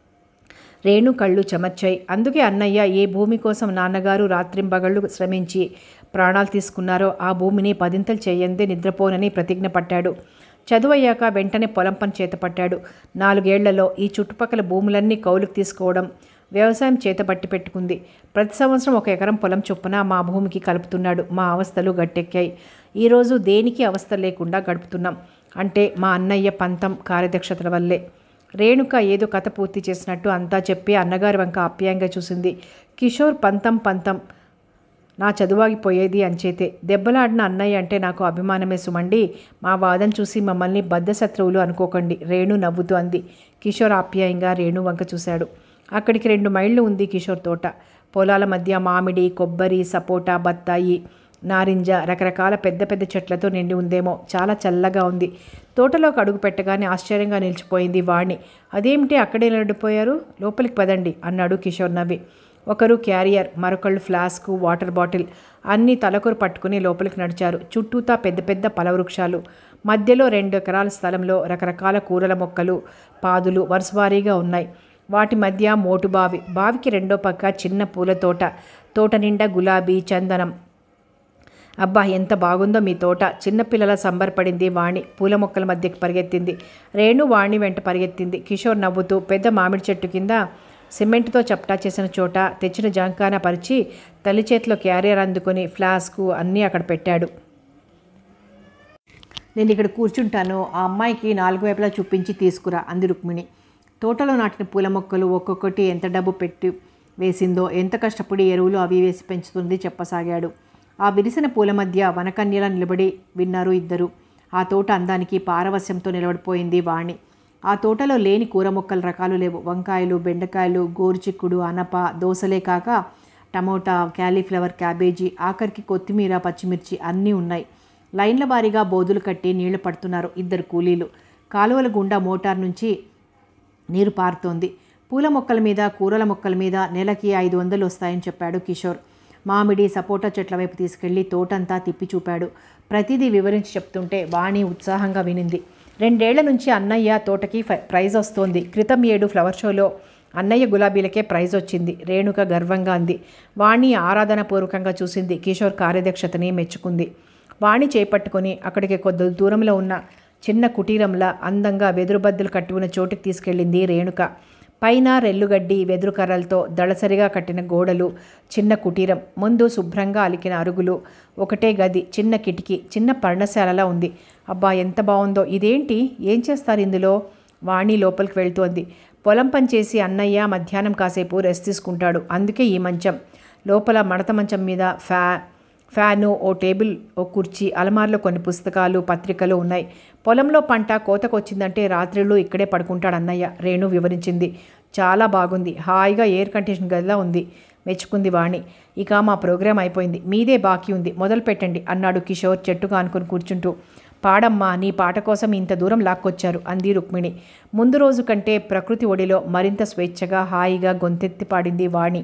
రేణు కళ్ళు చెమర్చాయి అందుకే అన్నయ్య ఏ భూమి కోసం నాన్నగారు రాత్రింబగళ్ళు శ్రమించి ప్రాణాలు తీసుకున్నారో ఆ భూమిని పదింతలు చేయందే నిద్రపోనని ప్రతిజ్ఞ పట్టాడు చదువయ్యాక వెంటనే పొలం పని చేతపట్టాడు నాలుగేళ్లలో ఈ చుట్టుపక్కల భూములన్నీ కౌలుకు తీసుకోవడం వ్యవసాయం చేతబట్టి పెట్టుకుంది ప్రతి సంవత్సరం ఒక ఎకరం పొలం చొప్పున మా భూమికి కలుపుతున్నాడు మా అవస్థలు గట్టెక్కాయి ఈరోజు దేనికి అవస్థ లేకుండా గడుపుతున్నాం అంటే మా అన్నయ్య పంతం కార్యదక్షతల వల్లే రేణుక ఏదో కథ పూర్తి చేసినట్టు అంతా చెప్పి అన్నగారి వంక ఆప్యాయంగా చూసింది కిషోర్ పంతం పంతం నా చదువాగిపోయేది అంచేతే దెబ్బలాడిన అన్నయ్య అంటే నాకు అభిమానమే సుమండి మా వాదన చూసి మమ్మల్ని బద్ధశత్రువులు అనుకోకండి రేణు నవ్వుతూ అంది కిషోర్ ఆప్యాయంగా రేణు వంక చూశాడు అక్కడికి రెండు మైళ్ళు ఉంది కిషోర్ తోట పొలాల మధ్య మామిడి కొబ్బరి సపోటా బత్తాయి నారింజ రకరకాల పెద్ద పెద్ద చెట్లతో నిండి ఉందేమో చాలా చల్లగా ఉంది తోటలోకి అడుగు పెట్టగానే ఆశ్చర్యంగా నిలిచిపోయింది వాణి అదేమిటి అక్కడే నిండిపోయారు లోపలికి పదండి అన్నాడు కిషోర్ నవ్వి ఒకరు క్యారియర్ మరొకళ్ళు ఫ్లాస్కు వాటర్ బాటిల్ అన్నీ తలకొరు పట్టుకుని లోపలికి నడిచారు చుట్టూతా పెద్ద పెద్ద పలవృక్షాలు మధ్యలో రెండు ఎకరాల స్థలంలో రకరకాల కూరల మొక్కలు పాదులు వరుసవారీగా ఉన్నాయి వాటి మధ్య మోటు బావి బావికి రెండో పక్క చిన్న పూల తోట తోట నిండా గులాబీ చందనం అబ్బా ఎంత బాగుందో మీ తోట చిన్నపిల్లల సంబరపడింది వాణి పూల మొక్కల మధ్యకి పరిగెత్తింది రేణు వాణి వెంట పరిగెత్తింది కిషోర్ నవ్వుతూ పెద్ద మామిడి చెట్టు కింద సిమెంట్తో చప్టా చేసిన చోట తెచ్చిన జాంకాన పరిచి తల్లి చేతిలో క్యారియర్ అందుకొని ఫ్లాస్కు అన్నీ అక్కడ పెట్టాడు నేను ఇక్కడ కూర్చుంటాను ఆ అమ్మాయికి నాలుగు వైపులా చూపించి తీసుకురా అంది రుక్మిణి తోటలో నాటిన పూల మొక్కలు ఒక్కొక్కటి ఎంత డబ్బు పెట్టి వేసిందో ఎంత కష్టపడి ఎరువులు అవి వేసి పెంచుతుంది చెప్పసాగాడు ఆ విరిసిన పూల మధ్య వనకన్యలా నిలబడి విన్నారు ఇద్దరు ఆ తోట అందానికి పారవస్యంతో నిలబడిపోయింది వాణి ఆ తోటలో లేని కూర మొక్కల రకాలు లేవు వంకాయలు బెండకాయలు గోరుచిక్కుడు అనప దోసలే కాక టమోటా క్యాలీఫ్లవర్ క్యాబేజీ ఆఖరికి కొత్తిమీర పచ్చిమిర్చి అన్నీ ఉన్నాయి లైన్ల వారీగా బోదులు కట్టి నీళ్లు పడుతున్నారు ఇద్దరు కూలీలు కాలువల గుండా మోటార్ నుంచి నీరు పారుతోంది పూల మొక్కల మీద కూరల మొక్కల మీద నెలకి ఐదు వందలు వస్తాయని చెప్పాడు కిషోర్ మామిడి సపోటా చెట్ల వైపు తీసుకెళ్లి తోటంతా తిప్పి చూపాడు ప్రతిదీ వివరించి చెప్తుంటే వాణి ఉత్సాహంగా వినింది రెండేళ్ల నుంచి అన్నయ్య తోటకి ఫై- ప్రైజ్ వస్తోంది క్రితం ఏడు ఫ్లవర్ షోలో అన్నయ్య గులాబీలకే ప్రైజ్ వచ్చింది రేణుక గర్వంగా అంది వాణి ఆరాధనాపూర్వకంగా చూసింది కిషోర్ కార్యదక్షతని మెచ్చుకుంది వాణి చేపట్టుకొని అక్కడికి కొద్ది దూరంలో ఉన్న చిన్న కుటీరంలా అందంగా వెదురుబద్దలు కట్టి ఉన్న చోటుకి తీసుకెళ్ళింది రేణుక పైన రెల్లుగడ్డి వెదురు కర్రలతో దళసరిగా కట్టిన గోడలు చిన్న కుటీరం ముందు శుభ్రంగా అలికిన అరుగులు ఒకటే గది చిన్న కిటికీ చిన్న పర్ణశాలలా ఉంది అబ్బా ఎంత బాగుందో ఇదేంటి ఏం చేస్తారు ఇందులో వాణి లోపలికి వెళ్తోంది పొలం పని చేసి అన్నయ్య మధ్యాహ్నం కాసేపు రెస్ట్ తీసుకుంటాడు అందుకే ఈ మంచం లోపల మడత మంచం మీద ఫ్యా ఫ్యాను ఓ టేబుల్ ఓ కుర్చీ అలమార్లో కొన్ని పుస్తకాలు పత్రికలు ఉన్నాయి పొలంలో పంట కోతకొచ్చిందంటే రాత్రిళ్ళు ఇక్కడే పడుకుంటాడు అన్నయ్య రేణు వివరించింది చాలా బాగుంది హాయిగా ఎయిర్ కండిషన్ గదిలా ఉంది మెచ్చుకుంది వాణి ఇక మా ప్రోగ్రాం అయిపోయింది మీదే బాకీ ఉంది మొదలు పెట్టండి అన్నాడు కిషోర్ చెట్టుగా అనుకుని కూర్చుంటూ పాడమ్మా నీ పాట కోసం ఇంత దూరం లాక్కొచ్చారు అంది రుక్మిణి ముందు రోజు కంటే ప్రకృతి ఒడిలో మరింత స్వేచ్ఛగా హాయిగా గొంతెత్తి పాడింది వాణి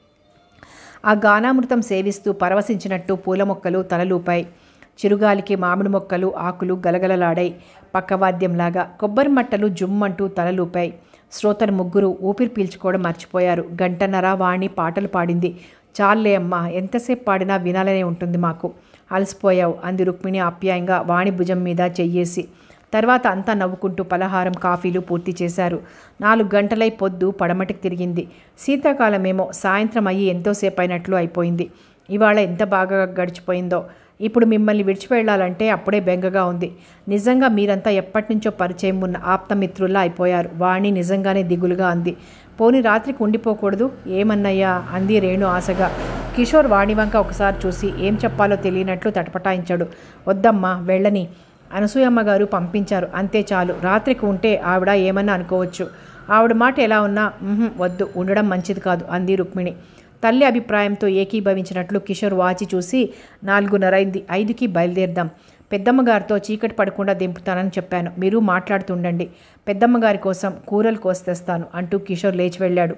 ఆ గానామృతం సేవిస్తూ పరవశించినట్టు పూల మొక్కలు తలలూపాయి చిరుగాలికి మామిడి మొక్కలు ఆకులు గలగలలాడాయి పక్కవాద్యంలాగా కొబ్బరి మట్టలు జుమ్మంటూ తలలూపాయి శ్రోతలు ముగ్గురు ఊపిరి పీల్చుకోవడం మర్చిపోయారు గంటన్నర వాణి పాటలు పాడింది చాలే అమ్మా ఎంతసేపు పాడినా వినాలనే ఉంటుంది మాకు అలసిపోయావు అంది రుక్మిణి ఆప్యాయంగా వాణి భుజం మీద చెయ్యేసి తర్వాత అంతా నవ్వుకుంటూ పలహారం కాఫీలు పూర్తి చేశారు నాలుగు గంటలై పొద్దు పడమటికి తిరిగింది శీతాకాలమేమో సాయంత్రం అయ్యి ఎంతోసేపు అయినట్లు అయిపోయింది ఇవాళ ఎంత బాగా గడిచిపోయిందో ఇప్పుడు మిమ్మల్ని విడిచి వెళ్ళాలంటే అప్పుడే బెంగగా ఉంది నిజంగా మీరంతా ఎప్పటి నుంచో పరిచయం ఉన్న ఆప్తమిత్రుల్లా అయిపోయారు వాణి నిజంగానే దిగులుగా అంది పోని రాత్రికి ఉండిపోకూడదు ఏమన్నయ్యా అంది రేణు ఆశగా కిషోర్ వాణి వంక ఒకసారి చూసి ఏం చెప్పాలో తెలియనట్లు తటపటాయించాడు వద్దమ్మా వెళ్ళని అనసూయమ్మ గారు పంపించారు అంతే చాలు రాత్రికి ఉంటే ఆవిడ ఏమన్నా అనుకోవచ్చు ఆవిడ మాట ఎలా ఉన్నా "ఉహుం, వద్దు ఉండడం మంచిది కాదు అంది రుక్మిణి తల్లి అభిప్రాయంతో ఏకీభవించినట్లు కిషోర్ వాచి చూసి నాలుగున్నరైంది ఐదుకి బయలుదేరదాం పెద్దమ్మగారితో చీకటి పడకుండా దింపుతానని చెప్పాను మీరు మాట్లాడుతుండండి పెద్దమ్మగారి కోసం కూరలు కోసి తెస్తాను అంటూ కిషోర్ లేచి వెళ్ళాడు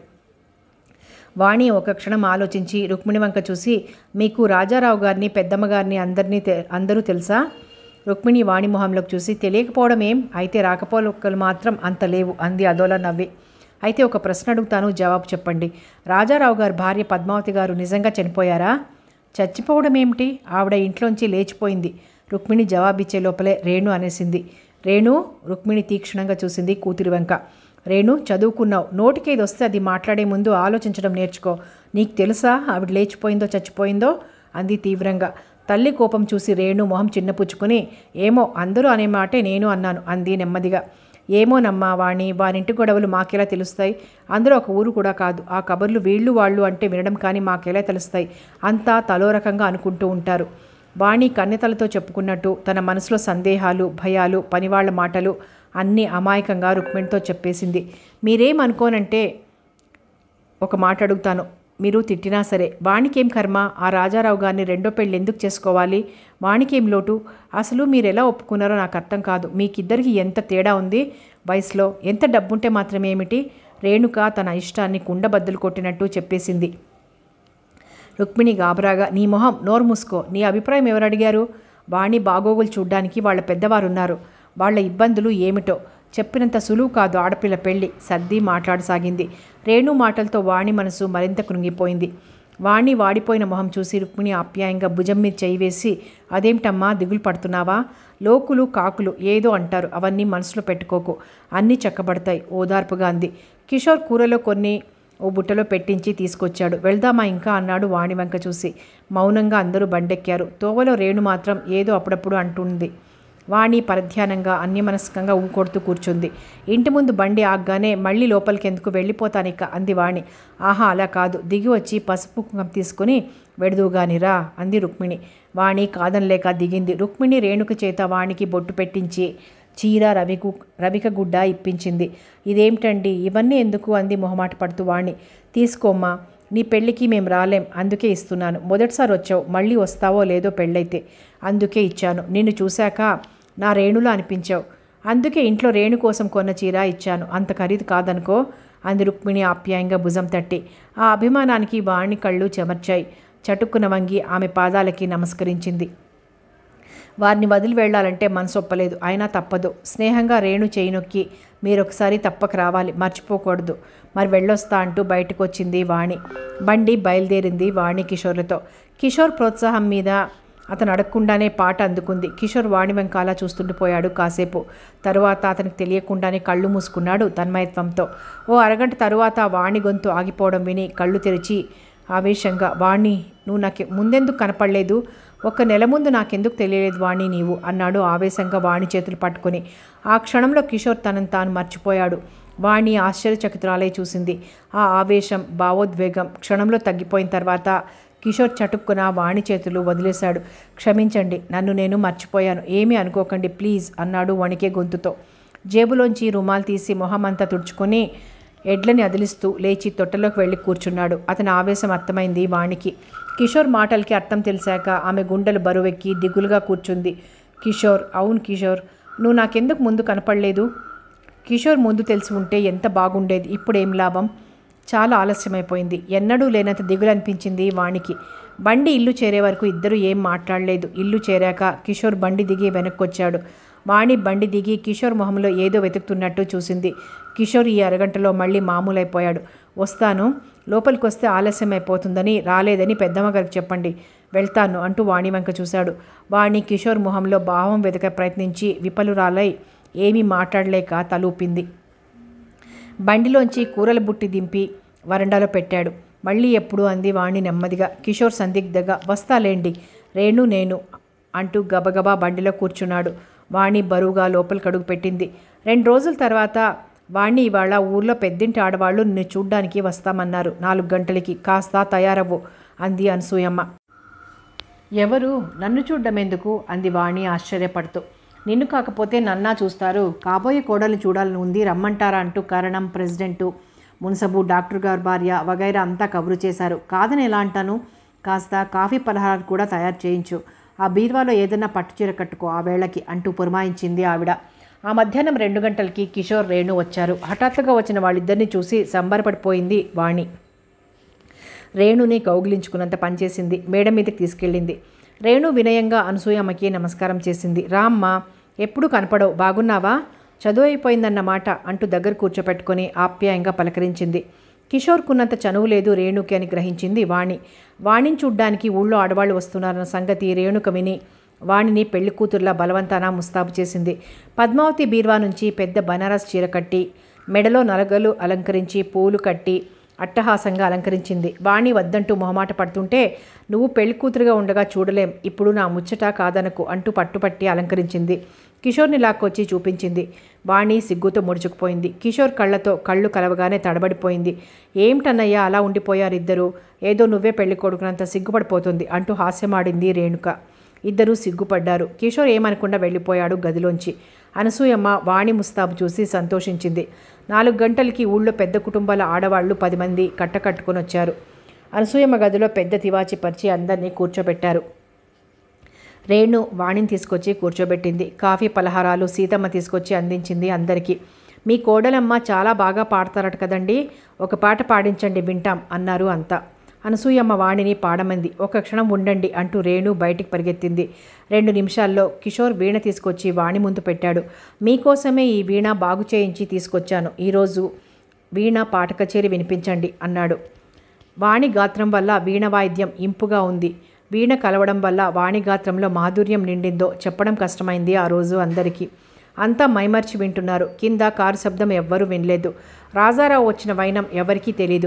వాణి ఒక క్షణం ఆలోచించి రుక్మిణి వంక చూసి మీకు రాజారావు గారిని పెద్దమ్మ గారిని అందరినీ తె అందరూ తెలుసా రుక్మిణి వాణి మొహంలోకి చూసి తెలియకపోవడం ఏం అయితే రాకపోకలు మాత్రం అంత లేవు అంది అదోలా నవ్వి అయితే ఒక ప్రశ్న అడుగుతాను జవాబు చెప్పండి రాజారావు గారి భార్య పద్మావతి గారు నిజంగా చనిపోయారా చచ్చిపోవడం ఏమిటి ఆవిడ ఇంట్లోంచి లేచిపోయింది రుక్మిణి జవాబిచ్చే లోపలే రేణు అనేసింది రేణు రుక్మిణి తీక్షణంగా చూసింది కూతురి వెంక రేణు చదువుకున్నావు నోటికేది వస్తే అది మాట్లాడే ముందు ఆలోచించడం నేర్చుకో నీకు తెలుసా ఆవిడ లేచిపోయిందో చచ్చిపోయిందో అంది తీవ్రంగా తల్లి కోపం చూసి రేణు మొహం చిన్నపుచ్చుకుని ఏమో అందరూ అనే మాటే నేను అన్నాను అంది నెమ్మదిగా ఏమోనమ్మా వాణి వారింటి గొడవలు మాకెలా తెలుస్తాయి అందరూ ఒక ఊరు కూడా కాదు ఆ కబుర్లు వీళ్ళు వాళ్ళు అంటే వినడం కానీ మాకెలా తెలుస్తాయి అంతా తలో రకంగా అనుకుంటూ ఉంటారు వాణి కన్నెతలతో చెప్పుకున్నట్టు తన మనసులో సందేహాలు భయాలు పనివాళ్ల మాటలు అన్నీ అమాయకంగా రుక్మిణితో చెప్పేసింది మీరేం అనుకోనంటే ఒక మాట అడుగుతాను మీరు తిట్టినా సరే వాణికేం కర్మ ఆ రాజారావు గారిని రెండో పెళ్ళి ఎందుకు చేసుకోవాలి వాణికేం లోటు అసలు మీరు ఎలా ఒప్పుకున్నారో నాకు అర్థం కాదు మీకిద్దరికి ఎంత తేడా ఉంది వయసులో ఎంత డబ్బుంటే మాత్రమే ఏమిటి రేణుక తన ఇష్టాన్ని కుండబద్దలు కొట్టినట్టు చెప్పేసింది రుక్మిణి గాబరాగా నీ మొహం నోరు మూసుకో నీ అభిప్రాయం ఎవరు అడిగారు వాణి బాగోగులు చూడ్డానికి వాళ్ళ పెద్దవారు ఉన్నారు వాళ్ళ ఇబ్బందులు ఏమిటో చెప్పినంత సులువు కాదు ఆడపిల్ల పెళ్ళి సర్ది మాట్లాడసాగింది రేణు మాటలతో వాణి మనసు మరింత కృంగిపోయింది వాణి వాడిపోయిన మొహం చూసి రుక్మిణి ఆప్యాయంగా భుజం మీద చేయి వేసి అదేమిటమ్మా దిగులు పడుతున్నావా లోకులు కాకులు ఏదో అంటారు అవన్నీ మనసులో పెట్టుకోకు అన్నీ చక్కబడతాయి ఓదార్పుగా అంది కిషోర్ కూరలో కొన్ని ఓ బుట్టలో పెట్టించి తీసుకొచ్చాడు వెళ్దామా ఇంకా అన్నాడు వాణి వంక చూసి మౌనంగా అందరూ బండెక్కారు తోవలో రేణు మాత్రం ఏదో అప్పుడప్పుడు అంటుంది వాణి పరధ్యానంగా అన్యమనస్కంగా ఊకొడుతూ కూర్చుంది ఇంటి ముందు బండి ఆగ్గానే మళ్ళీ లోపలికెందుకు వెళ్ళిపోతానిక అంది వాణి ఆహా అలా కాదు దిగి వచ్చి పసుపు కుంకం తీసుకుని వెడుదువుగానిరా అంది రుక్మిణి వాణి కాదనలేక దిగింది రుక్మిణి రేణుక చేత వాణికి బొట్టు పెట్టించి చీర రవికు రవిక గుడ్డ ఇప్పించింది ఇదేమిటండి ఇవన్నీ ఎందుకు అంది మొహమాట పడుతూ వాణి తీసుకోమ్మా నీ పెళ్ళికి మేము రాలేం అందుకే ఇస్తున్నాను మొదటిసారి వచ్చావు మళ్ళీ వస్తావో లేదో పెళ్ళైతే అందుకే ఇచ్చాను నిన్ను చూశాక నా రేణులా అనిపించావు అందుకే ఇంట్లో రేణు కోసం కొన్న చీర ఇచ్చాను అంత ఖరీదు కాదనుకో అంది రుక్మిణి ఆప్యాయంగా భుజం తట్టి ఆ అభిమానానికి వాణి కళ్ళు చెమర్చాయి చటుక్కున వంగి ఆమె పాదాలకి నమస్కరించింది వారిని వదిలి వెళ్ళాలంటే మనసు ఒప్పలేదు అయినా తప్పదు స్నేహంగా రేణు చేయి నొక్కి మీరొకసారి తప్పక రావాలి మర్చిపోకూడదు మరి వెళ్ళొస్తా అంటూ బయటకు వచ్చింది వాణి బండి బయలుదేరింది వాణి కిషోర్లతో కిషోర్ ప్రోత్సాహం మీద అతను అడగకుండానే పాట అందుకుంది కిషోర్ వాణి వెంకాల చూస్తుండిపోయాడు కాసేపు తరువాత అతనికి తెలియకుండానే కళ్ళు మూసుకున్నాడు తన్మయత్వంతో ఓ అరగంట తరువాత వాణి గొంతు ఆగిపోవడం విని కళ్ళు తెరిచి ఆవేశంగా వాణి నువ్వు నాకు ముందెందుకు కనపడలేదు ఒక్క నెల ముందు నాకెందుకు తెలియలేదు వాణి నీవు అన్నాడు ఆవేశంగా వాణి చేతులు పట్టుకొని ఆ క్షణంలో కిషోర్ తనను తాను మర్చిపోయాడు వాణి ఆశ్చర్యచకితురాలై చూసింది ఆ ఆవేశం భావోద్వేగం క్షణంలో తగ్గిపోయిన తర్వాత కిషోర్ చటుక్కున వాణి చేతులు వదిలేశాడు క్షమించండి నన్ను నేను మర్చిపోయాను ఏమీ అనుకోకండి ప్లీజ్ అన్నాడు వణికే గొంతుతో జేబులోంచి రుమాల్ తీసి మొహమంతా తుడుచుకొని ఎడ్లని అదిలిస్తూ లేచి తొట్టెలోకి వెళ్ళి కూర్చున్నాడు అతని ఆవేశం అర్థమైంది వాణికి కిషోర్ మాటలకి అర్థం తెలిసాక ఆమె గుండెలు బరువెక్కి దిగులుగా కూర్చుంది కిషోర్ అవును కిషోర్ నువ్వు నాకెందుకు ముందు కనపడలేదు కిషోర్ ముందు తెలిసి ఉంటే ఎంత బాగుండేది ఇప్పుడేం లాభం చాలా ఆలస్యమైపోయింది ఎన్నడూ లేనంత దిగులు అనిపించింది వాణికి బండి ఇల్లు చేరే వరకు ఇద్దరు ఏం మాట్లాడలేదు ఇల్లు చేరాక కిషోర్ బండి దిగి వెనక్కొచ్చాడు వాణి బండి దిగి కిషోర్ మొహంలో ఏదో వెతుకుతున్నట్టు చూసింది కిషోర్ ఈ అరగంటలో మళ్ళీ మామూలైపోయాడు వస్తాను లోపలికి వస్తే ఆలస్యం అయిపోతుందని రాలేదని పెద్దమ్మగారికి చెప్పండి వెళ్తాను అంటూ వాణి వంక చూశాడు వాణి కిషోర్ మొహంలో భావం వెతక ప్రయత్నించి విఫలురాలై ఏమీ మాట్లాడలేక తలూపింది బండిలోంచి కూరల బుట్టి దింపి వరండాలో పెట్టాడు మళ్ళీ ఎప్పుడు అంది వాణి నెమ్మదిగా కిషోర్ సందిగ్ధగా వస్తాలేండి రేణు నేను అంటూ గబగబా బండిలో కూర్చున్నాడు వాణి బరువుగా లోపలికి అడుగు పెట్టింది రెండు రోజుల తర్వాత వాణి ఇవాళ ఊర్లో పెద్దింటి ఆడవాళ్ళు నిన్ను చూడ్డానికి వస్తామన్నారు నాలుగు గంటలకి కాస్త తయారవ్వు అంది అనసూయమ్మ ఎవరు నన్ను చూడ్డం ఎందుకు అంది వాణి ఆశ్చర్యపడుతూ నిన్ను కాకపోతే నన్నా చూస్తారు కాబోయే కోడలు చూడాలని ఉంది రమ్మంటారా అంటూ కారణం ప్రెసిడెంటు మున్సబు డాక్టర్ గారు భార్య వగైరా అంతా కబురు చేశారు కాదని ఎలా అంటాను కాస్త కాఫీ పలహారాలు కూడా తయారు చేయించు ఆ బీర్వాలో ఏదైనా పట్టుచీర కట్టుకో ఆ వేళకి అంటూ పురమాయించింది ఆవిడ ఆ మధ్యాహ్నం రెండు గంటలకి కిషోర్ రేణు వచ్చారు హఠాత్తుగా వచ్చిన వాళ్ళిద్దరిని చూసి సంబరపడిపోయింది వాణి రేణుని కౌగిలించుకున్నంత పనిచేసింది మేడ మీదకి తీసుకెళ్ళింది రేణు వినయంగా అనసూయమ్మకి నమస్కారం చేసింది రామ్మ ఎప్పుడు కనపడవు బాగున్నావా చదువు అయిపోయిందన్నమాట అంటూ దగ్గర కూర్చోపెట్టుకొని ఆప్యాయంగా పలకరించింది కిషోర్కున్నంత చనువు లేదు రేణుకి అని గ్రహించింది వాణి వాణిని చూడ్డానికి ఊళ్ళో ఆడవాళ్ళు వస్తున్నారన్న సంగతి రేణుక విని వాణిని పెళ్లి కూతుర్లా బలవంతాన ముస్తాబు చేసింది పద్మావతి బీర్వా నుంచి పెద్ద బనారస్ చీర కట్టి మెడలో నలగలు అలంకరించి పూలు కట్టి అట్టహాసంగా అలంకరించింది వాణి వద్దంటూ మొహమాట పడుతుంటే నువ్వు పెళ్లి కూతురుగా ఉండగా చూడలేం ఇప్పుడు నా ముచ్చట కాదనకు అంటూ పట్టుపట్టి అలంకరించింది కిషోర్ని లాక్కొచ్చి చూపించింది వాణి సిగ్గుతో ముడుచుకుపోయింది కిషోర్ కళ్ళతో కళ్ళు కలవగానే తడబడిపోయింది ఏమిటన్నయ్యా అలా ఉండిపోయారు ఇద్దరు ఏదో నువ్వే పెళ్లి కొడుకునంత సిగ్గుపడిపోతుంది అంటూ హాస్యమాడింది రేణుక ఇద్దరూ సిగ్గుపడ్డారు కిషోర్ ఏమనకుండా వెళ్ళిపోయాడు గదిలోంచి అనసూయమ్మ వాణి ముస్తాబు చూసి సంతోషించింది నాలుగు గంటలకి ఊళ్ళో పెద్ద కుటుంబాల ఆడవాళ్లు పది మంది కట్టకట్టుకొని వచ్చారు అనసూయమ్మ గదిలో పెద్ద తివాచి పరిచి అందరినీ కూర్చోబెట్టారు రేణు వాణిని తీసుకొచ్చి కూర్చోబెట్టింది కాఫీ పలహారాలు సీతమ్మ తీసుకొచ్చి అందించింది అందరికీ మీ కోడలమ్మ చాలా బాగా పాడతారట కదండి ఒక పాట పాడించండి వింటాం అన్నారు అంతా అనసూయమ్మ వాణిని పాడమంది ఒక క్షణం ఉండండి అంటూ రేణు బయటికి పరిగెత్తింది రెండు నిమిషాల్లో కిషోర్ వీణ తీసుకొచ్చి వాణి ముందు పెట్టాడు మీకోసమే ఈ వీణ బాగు చేయించి తీసుకొచ్చాను ఈరోజు వీణ పాట కచేరి వినిపించండి అన్నాడు వాణి గాత్రం వల్ల వీణ వాయిద్యం ఇంపుగా ఉంది వీణ కలవడం వల్ల వాణి గాత్రంలో మాధుర్యం నిండిందో చెప్పడం కష్టమైంది ఆ రోజు అందరికీ అంతా మైమర్చి వింటున్నారు కింద కారు శబ్దం ఎవ్వరూ వినలేదు రాజారావు వచ్చిన వైనం ఎవరికీ తెలీదు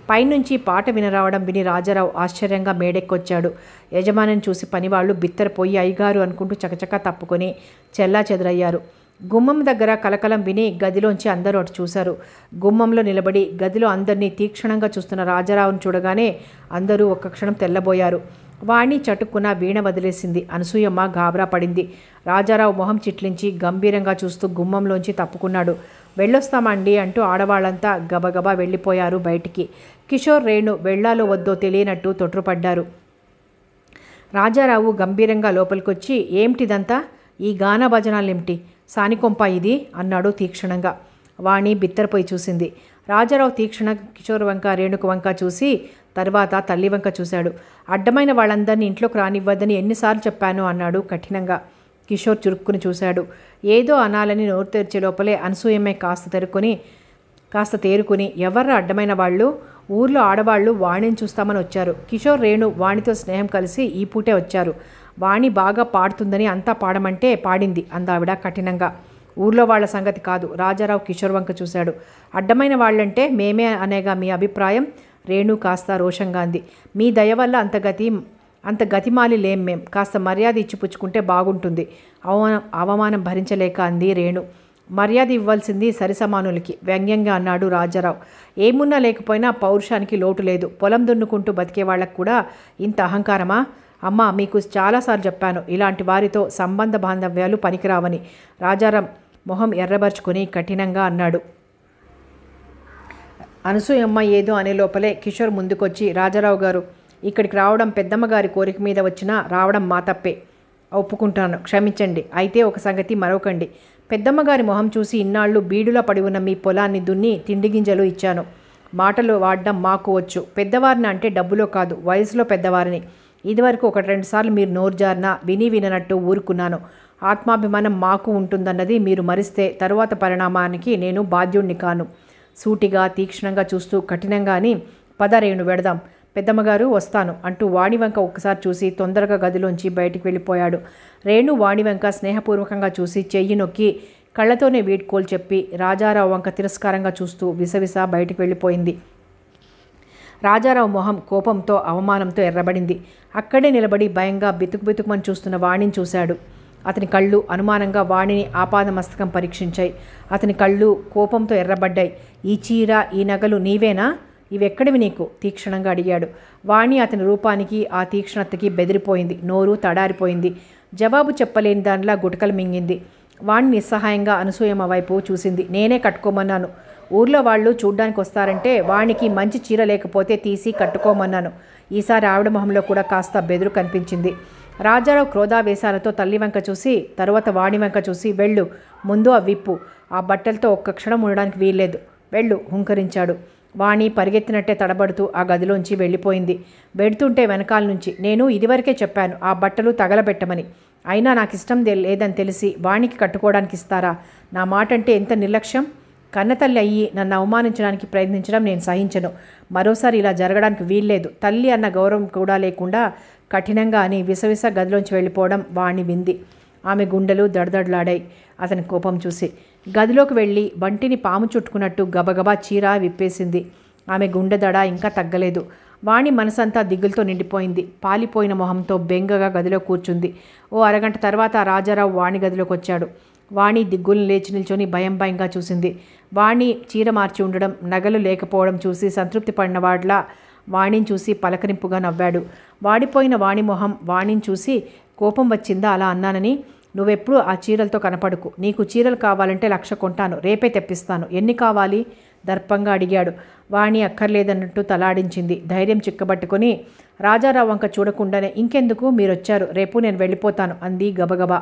పైనుంచి పాట వినరావడం విని రాజారావు ఆశ్చర్యంగా మేడెక్కొచ్చాడు యజమానిని చూసి పనివాళ్ళు బిత్తరపోయి అయ్యగారు అనుకుంటూ చకచకా తప్పుకొని చెల్లా చెదరయ్యారు గుమ్మం దగ్గర కలకలం విని గదిలోంచి అందరూ అటు చూశారు గుమ్మంలో నిలబడి గదిలో అందరినీ తీక్షణంగా చూస్తున్న రాజారావును చూడగానే అందరూ ఒక్క క్షణం తెల్లబోయారు వాణి చటుక్కున వీణ వదిలేసింది అనసూయమ్మ గాబరా పడింది రాజారావు మొహం చిట్లించి గంభీరంగా చూస్తూ గుమ్మంలోంచి తప్పుకున్నాడు వెళ్ళొస్తామండి అంటూ ఆడవాళ్ళంతా గబగబా వెళ్ళిపోయారు బయటికి కిషోర్ రేణు వెళ్ళాలో వద్దో తెలియనట్టు తొట్రుపడ్డారు రాజారావు గంభీరంగా లోపలికొచ్చి ఏమిటిదంతా ఈ గాన భజనాలేమిటి సానికొంప ఇది అన్నాడు తీక్షణంగా వాణి బిత్తరపోయి చూసింది రాజారావు తీక్షణ కిషోర్ వంక రేణుక వంక చూసి తర్వాత తల్లి వంక చూశాడు అడ్డమైన వాళ్ళందరినీ ఇంట్లోకి రానివ్వద్దని ఎన్నిసార్లు చెప్పాను అన్నాడు కఠినంగా కిషోర్ చురుక్కుని చూశాడు ఏదో అనాలని నోరు తెరిచే లోపలే అనసూయమే కాస్త తెరుకొని కాస్త తేరుకుని ఎవర్రా అడ్డమైన వాళ్ళు ఊర్లో ఆడవాళ్ళు వాణిని చూస్తామని వచ్చారు కిషోర్ రేణు వాణితో స్నేహం కలిసి ఈ పూటే వచ్చారు వాణి బాగా పాడుతుందని అంతా పాడమంటే పాడింది అందావిడ కఠినంగా ఊర్లో వాళ్ళ సంగతి కాదు రాజారావు కిషోర్ వంక చూశాడు అడ్డమైన వాళ్ళంటే మేమే అనేగా మీ అభిప్రాయం రేణు కాస్త రోషంగా అంది మీ దయ వల్ల అంత గతి అంత గతిమాలి లేం మేం కాస్త మర్యాద ఇచ్చి పుచ్చుకుంటే బాగుంటుంది అవమానం అవమానం భరించలేక అంది రేణు మర్యాద ఇవ్వాల్సింది సరిసమానులకి వ్యంగ్యంగా అన్నాడు రాజారావు ఏమున్నా లేకపోయినా పౌరుషానికి లోటు లేదు పొలం దున్నుకుంటూ బతికే వాళ్ళకు కూడా ఇంత అహంకారమా అమ్మా మీకు చాలాసార్లు చెప్పాను ఇలాంటి వారితో సంబంధ బాంధవ్యాలు పనికిరావని రాజారాం మొహం ఎర్రబరుచుకొని కఠినంగా అన్నాడు అనసూయమ్మ ఏదో అనే లోపలే కిషోర్ ముందుకొచ్చి రాజారావు గారు ఇక్కడికి రావడం పెద్దమ్మ గారి కోరిక మీద వచ్చినా రావడం మా తప్పే ఒప్పుకుంటాను క్షమించండి అయితే ఒక సంగతి మరొకండి పెద్దమ్మ గారి మొహం చూసి ఇన్నాళ్ళు బీడులో పడి ఉన్న మీ పొలాన్ని దున్ని తిండి గింజలు ఇచ్చాను మాటలు వాడడం మాకు వచ్చు పెద్దవారిని అంటే డబ్బులో కాదు వయసులో పెద్దవారిని ఇదివరకు ఒకటి రెండు సార్లు మీరు నోరు జారినా విని విననట్టు ఊరుకున్నాను ఆత్మాభిమానం మాకు ఉంటుందన్నది మీరు మరిస్తే తరువాత పరిణామానికి నేను బాధ్యుణ్ణి కాను సూటిగా తీక్షణంగా చూస్తూ కఠినంగాని పదరేణు వెడదాం పెద్దమ్మగారు వస్తాను అంటూ వాణివంక ఒక్కసారి చూసి తొందరగా గదిలోంచి బయటికి వెళ్ళిపోయాడు రేణు వాణివంక స్నేహపూర్వకంగా చూసి చెయ్యి నొక్కి కళ్ళతోనే వీడ్కోలు చెప్పి రాజారావు వంక తిరస్కారంగా చూస్తూ విసవిస బయటికి వెళ్ళిపోయింది రాజారావు మొహం కోపంతో అవమానంతో ఎర్రబడింది అక్కడే నిలబడి భయంగా బితుకు బితుకుమని చూస్తున్న వాణిని చూశాడు అతని కళ్ళు అనుమానంగా వాణిని ఆపాదమస్తకం పరీక్షించాయి అతని కళ్ళు కోపంతో ఎర్రబడ్డాయి ఈ చీర ఈ నగలు నీవేనా ఇవెక్కడివి నీకు తీక్షణంగా అడిగాడు వాణి అతని రూపానికి ఆ తీక్షణతకి బెదిరిపోయింది నోరు తడారిపోయింది జవాబు చెప్పలేని దానిలా గుటకలు మింగింది వాణి నిస్సహాయంగా అనసూయమ్మ వైపు చూసింది నేనే కట్టుకోమన్నాను ఊర్లో వాళ్ళు చూడ్డానికి వస్తారంటే వానికి మంచి చీర లేకపోతే తీసి కట్టుకోమన్నాను ఈసారి ఆవిడ మొహంలో కూడా కాస్త బెదురు కనిపించింది రాజారావు క్రోధావేశాలతో తల్లి వంక చూసి తరువాత వాణి వంక చూసి వెళ్ళు ముందు ఆ విప్పు ఆ బట్టలతో ఒక్క క్షణం ఉండడానికి వీల్లేదు వెళ్ళు హుంకరించాడు వాణి పరిగెత్తినట్టే తడబడుతూ ఆ గదిలోంచి వెళ్ళిపోయింది వెడుతుంటే వెనకాల నుంచి నేను ఇదివరకే చెప్పాను ఆ బట్టలు తగలబెట్టమని అయినా నాకు ఇష్టం తె- లేదని తెలిసి వాణికి కట్టుకోవడానికి ఇస్తారా నా మాట అంటే ఎంత నిర్లక్ష్యం కన్నతల్లి అయ్యి నన్ను అవమానించడానికి ప్రయత్నించడం నేను సహించను మరోసారి ఇలా జరగడానికి వీల్లేదు తల్లి అన్న గౌరవం కూడా లేకుండా కఠినంగా అని విసవిస గదిలోంచి వెళ్ళిపోవడం వాణి వింది ఆమె గుండెలు దడదడలాడాయి అతని కోపం చూసి గదిలోకి వెళ్ళి వంటిని పాము చుట్టుకున్నట్టు గబగబా చీర విప్పేసింది ఆమె గుండె దడ ఇంకా తగ్గలేదు వాణి మనసంతా దిగులతో నిండిపోయింది పాలిపోయిన మొహంతో బెంగగా గదిలో కూర్చుంది ఓ అరగంట తర్వాత రాజారావు వాణి గదిలోకి వచ్చాడు వాణి దిగ్గులను లేచి నిల్చొని భయం భయంగా చూసింది వాణి చీర మార్చి ఉండడం నగలు లేకపోవడం చూసి సంతృప్తి పడిన వాడ్లా వాణిని చూసి పలకరింపుగా నవ్వాడు వాడిపోయిన వాణి మొహం వాణిని చూసి కోపం వచ్చిందా అలా అన్నానని నువ్వెప్పుడు ఆ చీరలతో కనపడుకు నీకు చీరలు కావాలంటే లక్ష కొంటాను రేపే తెప్పిస్తాను ఎన్ని కావాలి దర్పంగా అడిగాడు వాణి అక్కర్లేదన్నట్టు తలాడించింది ధైర్యం చిక్కబట్టుకొని రాజారావు వంక చూడకుండానే ఇంకెందుకు మీరొచ్చారు రేపు నేను వెళ్ళిపోతాను అంది గబగబా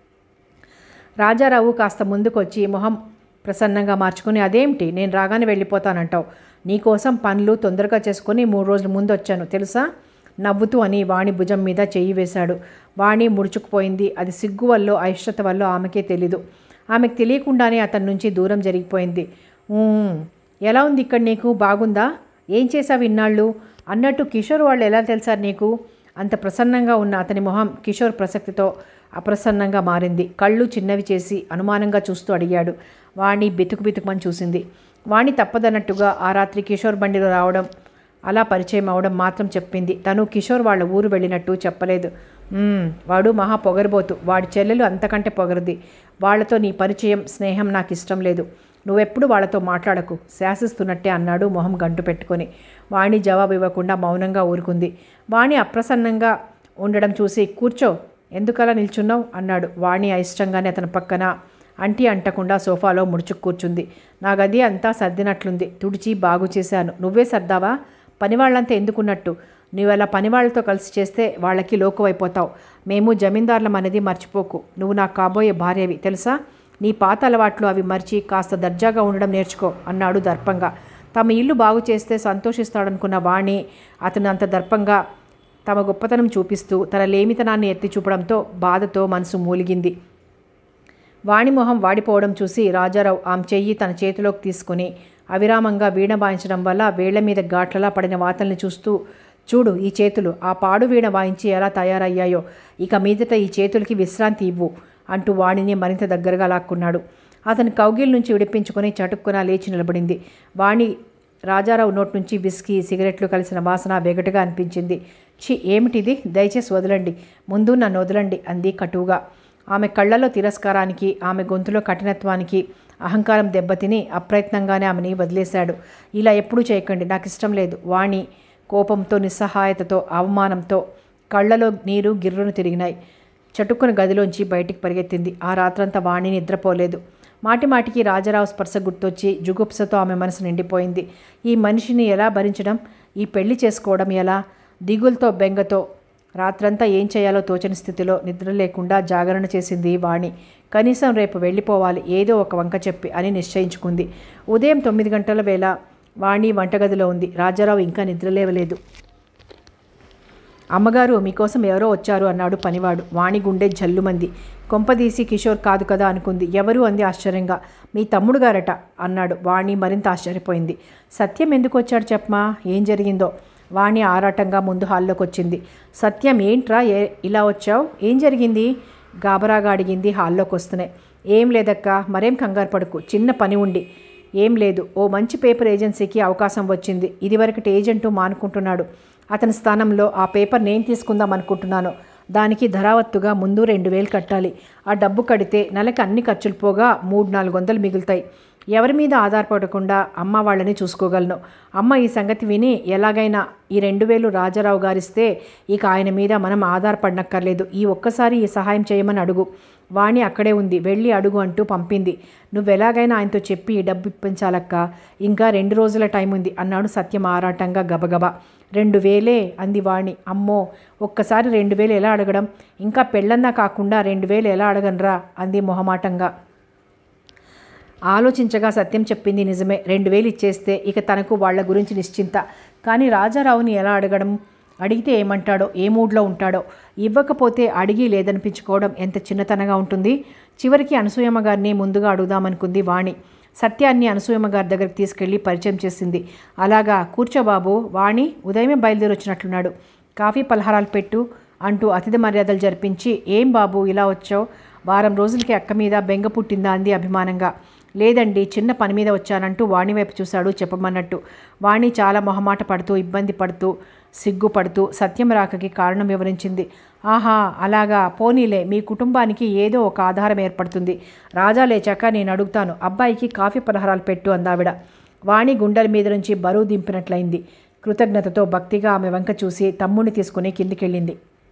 రాజారావు కాస్త ముందుకొచ్చి మొహం ప్రసన్నంగా మార్చుకుని అదేమిటి నేను రాగానే వెళ్ళిపోతానంటావు నీకోసం పనులు తొందరగా చేసుకొని మూడు రోజుల ముందు వచ్చాను తెలుసా నవ్వుతూ అని వాణి భుజం మీద చెయ్యి వేశాడు వాణి ముడుచుకుపోయింది అది సిగ్గు వల్ల అయిష్టత వల్ల ఆమెకే తెలీదు ఆమెకు తెలియకుండానే అతని నుంచి దూరం జరిగిపోయింది "ఊ, ఎలా ఉంది ఇక్కడ నీకు బాగుందా ఏం చేసావు ఇన్నాళ్ళు అన్నట్టు కిషోర్ వాళ్ళు ఎలా తెలిసారు నీకు అంత ప్రసన్నంగా ఉన్న అతని మొహం కిషోర్ ప్రసక్తితో అప్రసన్నంగా మారింది కళ్ళు చిన్నవి చేసి అనుమానంగా చూస్తూ అడిగాడు వాణి బితుకు బితుకుమని చూసింది వాణి తప్పదన్నట్టుగా ఆ రాత్రి కిషోర్ బండిలో రావడం అలా పరిచయం అవడం మాత్రం చెప్పింది తను కిషోర్ వాళ్ళ ఊరు వెళ్ళినట్టు చెప్పలేదు "మ్మ్, వాడు మహా పొగరబోతు వాడి చెల్లెలు అంతకంటే పొగరది వాళ్ళతో నీ పరిచయం స్నేహం నాకు ఇష్టం లేదు నువ్వెప్పుడు వాళ్ళతో మాట్లాడకు శాసిస్తున్నట్టే అన్నాడు మొహం గంటు పెట్టుకొని వాణి జవాబు ఇవ్వకుండా మౌనంగా ఊరుకుంది వాణి అప్రసన్నంగా ఉండడం చూసి కూర్చో ఎందుకలా నిల్చున్నావు అన్నాడు వాణి అయిష్టంగానే అతని పక్కన అంటి అంటకుండా సోఫాలో ముడుచుకు కూర్చుంది నా గది అంతా సర్దినట్లుంది తుడిచి బాగు చేశాను నువ్వే సర్దావా పనివాళ్ళంతా ఎందుకున్నట్టు నువ్వు అలా పనివాళ్ళతో కలిసి చేస్తే వాళ్ళకి లోకువైపోతావు మేము జమీందారులం అనేది మర్చిపోకు నువ్వు నాకు కాబోయే భార్యవి తెలుసా నీ పాత అలవాట్లు అవి మర్చి కాస్త దర్జాగా ఉండడం నేర్చుకో అన్నాడు దర్పంగా తమ ఇల్లు బాగు చేస్తే సంతోషిస్తాడనుకున్న వాణి అతను అంత దర్పంగా తమ గొప్పతనం చూపిస్తూ తన లేమితనాన్ని ఎత్తి చూపడంతో బాధతో మనసు మూలిగింది వాణిమొహం వాడిపోవడం చూసి రాజారావు ఆమె చెయ్యి తన చేతిలోకి తీసుకుని అవిరామంగా వీణ వాయించడం వల్ల వేళ్ల మీద ఘాట్లలా పడిన వాతల్ని చూస్తూ చూడు ఈ చేతులు ఆ పాడు వీణ వాయించి ఎలా తయారయ్యాయో ఇక మీదట ఈ చేతులకి విశ్రాంతి ఇవ్వు అంటూ వాణిని మరింత దగ్గరగా లాక్కున్నాడు అతని కౌగిల్ నుంచి విడిపించుకొని చటుక్కున లేచి నిలబడింది వాణి రాజారావు నోటి నుంచి విస్కీ సిగరెట్లు కలిసిన వాసన వెగటుగా అనిపించింది ఛీ ఏమిటిది దయచేసి వదలండి ముందు నన్ను వదలండి అంది కటువుగా ఆమె కళ్ళలో తిరస్కారానికి ఆమె గొంతులో కఠినత్వానికి అహంకారం దెబ్బతిని అప్రయత్నంగానే ఆమెని వదిలేశాడు ఇలా ఎప్పుడూ చేయకండి నాకు ఇష్టం లేదు వాణి కోపంతో నిస్సహాయతతో అవమానంతో కళ్ళలో నీరు గిర్రును తిరిగినాయి చటుక్కున గదిలోంచి బయటికి పరిగెత్తింది ఆ రాత్రంతా వాణి నిద్రపోలేదు మాటిమాటికి రాజారావు స్పర్శ గుర్తొచ్చి జుగుప్సతో ఆమె మనసు నిండిపోయింది ఈ మనిషిని ఎలా భరించడం ఈ పెళ్లి చేసుకోవడం ఎలా దిగులతో బెంగతో రాత్రంతా ఏం చేయాలో తోచని స్థితిలో నిద్ర లేకుండా జాగరణ చేసింది వాణి కనీసం రేపు వెళ్ళిపోవాలి ఏదో ఒక వంక చెప్పి అని నిశ్చయించుకుంది ఉదయం తొమ్మిది గంటల వేళ వాణి వంటగదిలో ఉంది రాజారావు ఇంకా నిద్రలేవలేదు అమ్మగారు మీకోసం ఎవరో వచ్చారు అన్నాడు పనివాడు వాణి గుండె జల్లుమంది కొంపదీసి కిషోర్ కాదు కదా అనుకుంది ఎవరు అంది ఆశ్చర్యంగా మీ తమ్ముడు గారట అన్నాడు వాణి మరింత ఆశ్చర్యపోయింది సత్యం ఎందుకు వచ్చాడు చెప్పమా ఏం జరిగిందో వాణి ఆరాటంగా ముందు హాల్లోకి వచ్చింది సత్యం ఏంట్రా ఏ ఇలా వచ్చావు ఏం జరిగింది గాబరాగా అడిగింది హాల్లోకి వస్తున్నాయి ఏం లేదక్క మరేం కంగారు పడుకు చిన్న పని ఉండి ఏం లేదు ఓ మంచి పేపర్ ఏజెన్సీకి అవకాశం వచ్చింది ఇదివరకటి ఏజెంటు మానుకుంటున్నాడు అతని స్థానంలో ఆ పేపర్ నేను తీసుకుందాం అనుకుంటున్నాను దానికి ధరావత్తుగా ముందు రెండు వేలు కట్టాలి ఆ డబ్బు కడితే నెలకి అన్ని ఖర్చులు పోగా మూడు నాలుగు వందలు మిగులుతాయి ఎవరి మీద ఆధారపడకుండా అమ్మ వాళ్ళని చూసుకోగలను అమ్మ ఈ సంగతి విని ఎలాగైనా ఈ రెండు వేలు రాజారావు గారిస్తే ఇక ఆయన మీద మనం ఆధారపడనక్కర్లేదు ఈ ఒక్కసారి ఈ సహాయం చేయమని అడుగు వాణి అక్కడే ఉంది వెళ్ళి అడుగు అంటూ పంపింది నువ్వెలాగైనా ఆయనతో చెప్పి ఈ డబ్బు ఇప్పించాలక్క ఇంకా రెండు రోజుల టైం ఉంది అన్నాడు సత్యం ఆరాటంగా గబగబా రెండు వేలే అంది వాణి అమ్మో ఒక్కసారి రెండు వేలు ఎలా అడగడం ఇంకా పెళ్ళన్నా కాకుండా రెండు వేలు ఎలా అడగనరా అంది మొహమాటంగా ఆలోచించగా సత్యం చెప్పింది నిజమే రెండు వేలు ఇచ్చేస్తే ఇక తనకు వాళ్ళ గురించి నిశ్చింత కానీ రాజారావుని ఎలా అడగడం అడిగితే ఏమంటాడో ఏ మూడ్లో ఉంటాడో ఇవ్వకపోతే అడిగి లేదనిపించుకోవడం ఎంత చిన్నతనంగా ఉంటుంది చివరికి అనసూయమ్మ గారిని ముందుగా అడుగుదామనుకుంది వాణి సత్యాన్ని అనసూయమ్మ గారి దగ్గరికి తీసుకెళ్లి పరిచయం చేసింది అలాగా కూర్చోబాబు వాణి ఉదయమే బయలుదేరి వచ్చినట్లున్నాడు కాఫీ పలహారాలు పెట్టు అంటూ అతిథి మర్యాదలు జరిపించి ఏం బాబు ఇలా వచ్చావు వారం రోజులకి అక్క మీద బెంగ పుట్టిందా అంది అభిమానంగా లేదండి చిన్న పని మీద వచ్చానంటూ వాణి వైపు చూశాడు చెప్పమన్నట్టు వాణి చాలా మొహమాట పడుతూ ఇబ్బంది పడుతూ సిగ్గుపడుతూ సత్యం రాకకి కారణం వివరించింది ఆహా అలాగా పోనీలే మీ కుటుంబానికి ఏదో ఒక ఆధారం ఏర్పడుతుంది రాజా లేచాక నేను అడుగుతాను అబ్బాయికి కాఫీ పలహారాలు పెట్టు అందావిడ వాణి గుండెల మీద నుంచి బరువు దింపినట్లయింది కృతజ్ఞతతో భక్తిగా ఆమె వంక చూసి తమ్ముడిని తీసుకుని కిందికెళ్ళింది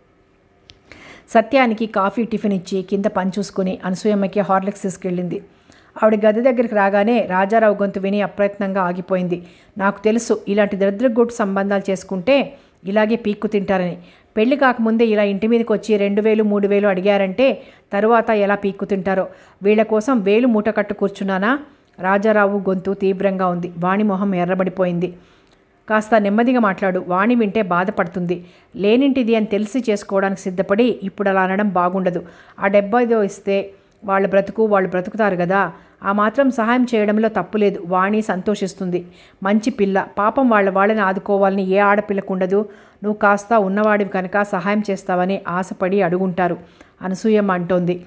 సత్యానికి కాఫీ టిఫిన్ ఇచ్చి కింద పని చూసుకుని అనసూయమ్మకి హార్లిక్స్ తీసుకెళ్ళింది ఆవిడ గది దగ్గరికి రాగానే రాజారావు గొంతు విని అప్రయత్నంగా ఆగిపోయింది నాకు తెలుసు ఇలాంటి దరిద్రగొట్టు సంబంధాలు చేసుకుంటే ఇలాగే పీక్కు తింటారని పెళ్లి కాకముందే ఇలా ఇంటి మీదకి వచ్చి రెండు వేలు మూడు వేలు అడిగారంటే తరువాత ఎలా పీక్కు తింటారో వీళ్ళ కోసం వేలు మూట కట్టు కూర్చున్నానా రాజారావు గొంతు తీవ్రంగా ఉంది వాణి మొహం ఎర్రబడిపోయింది కాస్త నెమ్మదిగా మాట్లాడు వాణి వింటే బాధపడుతుంది లేనింటిది అని తెలిసి చేసుకోవడానికి సిద్ధపడి ఇప్పుడు అలా అనడం బాగుండదు ఆ డెబ్బైదో ఇస్తే వాళ్ళ బ్రతుకు వాళ్ళు బ్రతుకుతారు కదా ఆ మాత్రం సహాయం చేయడంలో తప్పులేదు వాణి సంతోషిస్తుంది మంచి పిల్ల పాపం వాళ్ళ వాళ్ళని ఆదుకోవాలని ఏ ఆడపిల్లకు ఉండదు నువ్వు కాస్త ఉన్నవాడివి కనుక సహాయం చేస్తావని ఆశపడి అడుగుంటారు అనసూయమ్మ అంటోంది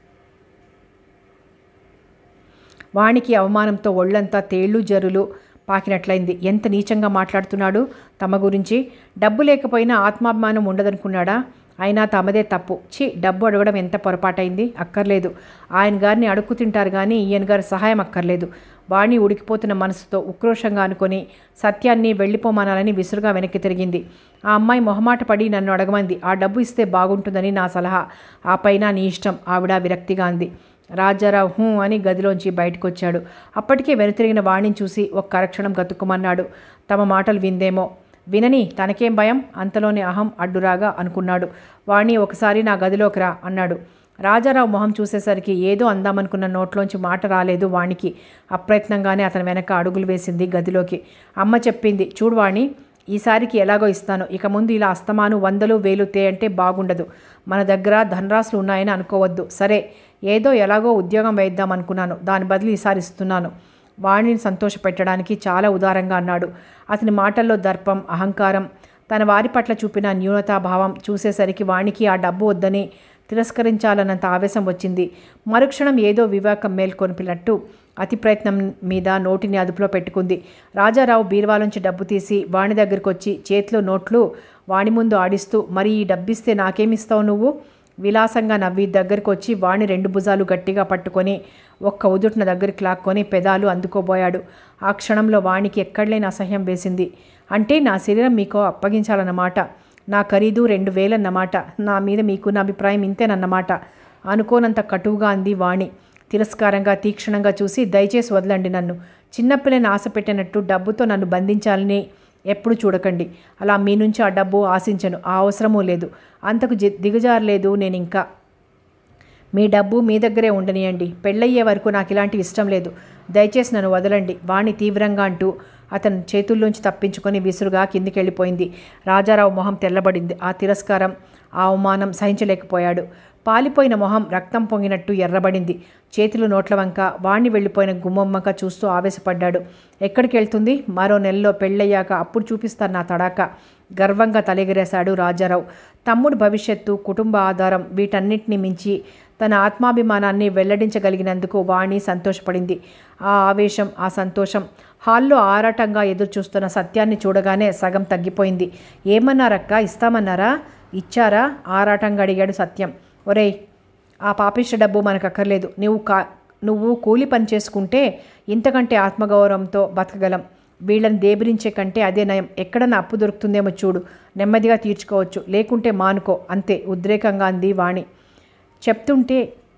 వాణికి అవమానంతో ఒళ్ళంతా తేళ్ళు జరులు పాకినట్లయింది ఎంత నీచంగా మాట్లాడుతున్నాడు తమ గురించి డబ్బు లేకపోయినా ఆత్మాభిమానం ఉండదనుకున్నాడా అయినా తమదే తప్పు ఛీ డబ్బు అడగడం ఎంత పొరపాటైంది అక్కర్లేదు ఆయన గారిని అడుక్కు తింటారు కానీ ఈయన గారి సహాయం అక్కర్లేదు వాణి ఉడికిపోతున్న మనసుతో ఉక్రోషంగా అనుకొని సత్యాన్ని వెళ్ళిపోమానాలని విసురుగా వెనక్కి తిరిగింది ఆ అమ్మాయి మొహమాట పడి నన్ను అడగమంది ఆ డబ్బు ఇస్తే బాగుంటుందని నా సలహా ఆ పైన నీ ఇష్టం ఆవిడ విరక్తిగా అంది రాజారావు హూ అని గదిలోంచి బయటకు వచ్చాడు అప్పటికే వెనుతిరిగిన వాణిని చూసి ఒక్క అరక్షణం గతుక్కుమన్నాడు తమ మాటలు విందేమో వినని తనకేం భయం అంతలోనే అహం అడ్డురాగా అనుకున్నాడు వాణి ఒకసారి నా గదిలోకి రా అన్నాడు రాజారావు మొహం చూసేసరికి ఏదో అందామనుకున్న నోట్లోంచి మాట రాలేదు వాణికి అప్రయత్నంగానే అతని వెనక అడుగులు వేసింది గదిలోకి అమ్మ చెప్పింది చూడు వాణి ఈసారికి ఎలాగో ఇస్తాను ఇక ముందు ఇలా అస్తమాను వందలు వేలు తే అంటే బాగుండదు మన దగ్గర ధనరాశులు ఉన్నాయని అనుకోవద్దు సరే ఏదో ఎలాగో ఉద్యోగం వేద్దాం అనుకున్నాను దాని బదులు ఈసారి ఇస్తున్నాను వాణిని సంతోషపెట్టడానికి చాలా ఉదారంగా అన్నాడు అతని మాటల్లో దర్పం అహంకారం తన వారి పట్ల చూపిన న్యూనతాభావం చూసేసరికి వాణికి ఆ డబ్బు వద్దని తిరస్కరించాలన్నంత ఆవేశం వచ్చింది మరుక్షణం ఏదో వివేకం మేల్కొనిపినట్టు అతి ప్రయత్నం మీద నోటిని అదుపులో పెట్టుకుంది రాజారావు బీరువాలోంచి డబ్బు తీసి వాణి దగ్గరికి వచ్చి చేతిలో నోట్లు వాణి ముందు ఆడిస్తూ మరి ఈ డబ్బిస్తే నాకేమిస్తావు నువ్వు విలాసంగా నవ్వి దగ్గరికి వచ్చి వాణి రెండు భుజాలు గట్టిగా పట్టుకొని ఒక్క ఉదుటిన దగ్గరికి లాక్కొని పెదాలు అందుకోబోయాడు ఆ క్షణంలో వాణికి ఎక్కడలేని అసహ్యం వేసింది అంటే నా శరీరం మీకు అప్పగించాలన్నమాట నా ఖరీదు రెండు వేలన్నమాట నా మీద మీకున్న అభిప్రాయం ఇంతేనన్నమాట అనుకోనంత కటువుగా అంది వాణి తిరస్కారంగా తీక్షణంగా చూసి దయచేసి వదలండి నన్ను చిన్నపిల్లని ఆశ పెట్టినట్టు డబ్బుతో నన్ను బంధించాలని ఎప్పుడు చూడకండి అలా మీ నుంచి ఆ డబ్బు ఆశించను ఆ అవసరమూ లేదు అంతకు జి దిగజారలేదు నేను ఇంకా మీ డబ్బు మీ దగ్గరే ఉండనియండి పెళ్ళయ్యే వరకు నాకు ఇలాంటివి ఇష్టం లేదు దయచేసి నన్ను వదలండి వాణి తీవ్రంగా అంటూ అతను చేతుల్లోంచి తప్పించుకొని విసురుగా కిందికి వెళ్ళిపోయింది రాజారావు మొహం తెల్లబడింది ఆ తిరస్కారం ఆ అవమానం సహించలేకపోయాడు పాలిపోయిన మొహం రక్తం పొంగినట్టు ఎర్రబడింది చేతులు నోట్ల వంక వాణ్ణి వెళ్ళిపోయిన గుమ్మమ్మక చూస్తూ ఆవేశపడ్డాడు ఎక్కడికి వెళ్తుంది మరో నెలలో పెళ్ళయ్యాక అప్పుడు చూపిస్తాను నా తడాక గర్వంగా తలెగిరేశాడు రాజారావు తమ్ముడు భవిష్యత్తు కుటుంబ ఆధారం వీటన్నిటిని మించి తన ఆత్మాభిమానాన్ని వెల్లడించగలిగినందుకు వాణి సంతోషపడింది ఆ ఆవేశం ఆ సంతోషం హాల్లో ఆరాటంగా ఎదురుచూస్తున్న సత్యాన్ని చూడగానే సగం తగ్గిపోయింది ఏమన్నారక్క ఇస్తామన్నారా ఇచ్చారా ఆరాటంగా అడిగాడు సత్యం ఒరేయ్ ఆ పాపిష్ట డబ్బు మనకు అక్కర్లేదు నువ్వు కా నువ్వు కూలి పని చేసుకుంటే ఇంతకంటే ఆత్మగౌరవంతో బతకగలం వీళ్ళని దేబరించే కంటే అదే నయం ఎక్కడన్నా అప్పు దొరుకుతుందేమో చూడు నెమ్మదిగా తీర్చుకోవచ్చు లేకుంటే మానుకో అంతే ఉద్రేకంగా అంది వాణి చెప్తుంటే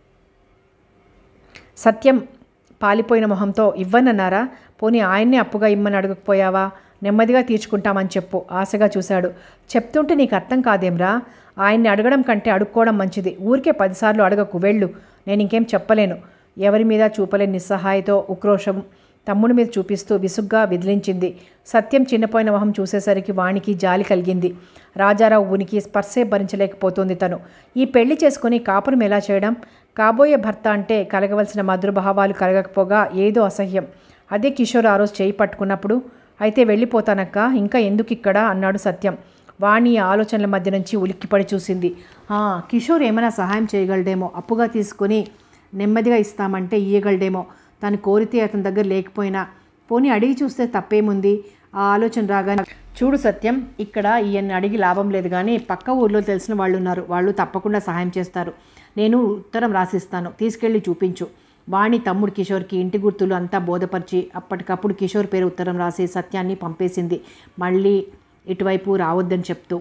సత్యం పాలిపోయిన మొహంతో ఇవ్వనన్నారా పోనీ ఆయన్నే అప్పుగా ఇమ్మని అడగకపోయావా నెమ్మదిగా తీర్చుకుంటామని చెప్పు ఆశగా చూశాడు చెప్తుంటే నీకు అర్థం కాదేమ్రా ఆయన్ని అడగడం కంటే అడుక్కోవడం మంచిది ఊరికే పదిసార్లు అడగకు వెళ్ళు నేను ఇంకేం చెప్పలేను ఎవరి మీద చూపలేని నిస్సహాయతో ఉక్రోషం తమ్ముడి మీద చూపిస్తూ విసుగ్గా విదిలించింది సత్యం చిన్నపోయిన మొహం చూసేసరికి వానికి జాలి కలిగింది రాజారావు ఉనికి స్పర్శే భరించలేకపోతుంది తను ఈ పెళ్లి చేసుకుని కాపురం ఎలా చేయడం కాబోయే భర్త అంటే కలగవలసిన మధురభావాలు కలగకపోగా ఏదో అసహ్యం అదే కిషోర్ ఆ రోజు చేయి పట్టుకున్నప్పుడు అయితే వెళ్ళిపోతానక్క ఇంకా ఎందుకు ఇక్కడ అన్నాడు సత్యం వాణి ఆ ఆలోచనల మధ్య నుంచి ఉలిక్కిపడి చూసింది "ఆ, కిషోర్ ఏమైనా సహాయం చేయగలడేమో అప్పుగా తీసుకొని నెమ్మదిగా ఇస్తామంటే ఇయ్యగలడేమో తను కోరితే అతని దగ్గర లేకపోయినా పోనీ అడిగి చూస్తే తప్పేముంది ఆ ఆలోచన రాగానే చూడు సత్యం ఇక్కడ ఈయన్ని అడిగి లాభం లేదు కానీ పక్క ఊర్లో తెలిసిన వాళ్ళు ఉన్నారు వాళ్ళు తప్పకుండా సహాయం చేస్తారు నేను ఉత్తరం రాసిస్తాను తీసుకెళ్ళి చూపించు వాణి తమ్ముడు కిషోర్కి ఇంటి గుర్తులు అంతా బోధపరిచి అప్పటికప్పుడు కిషోర్ పేరు ఉత్తరం రాసి సత్యాన్ని పంపేసింది మళ్ళీ ఇటువైపు రావద్దని చెప్తూ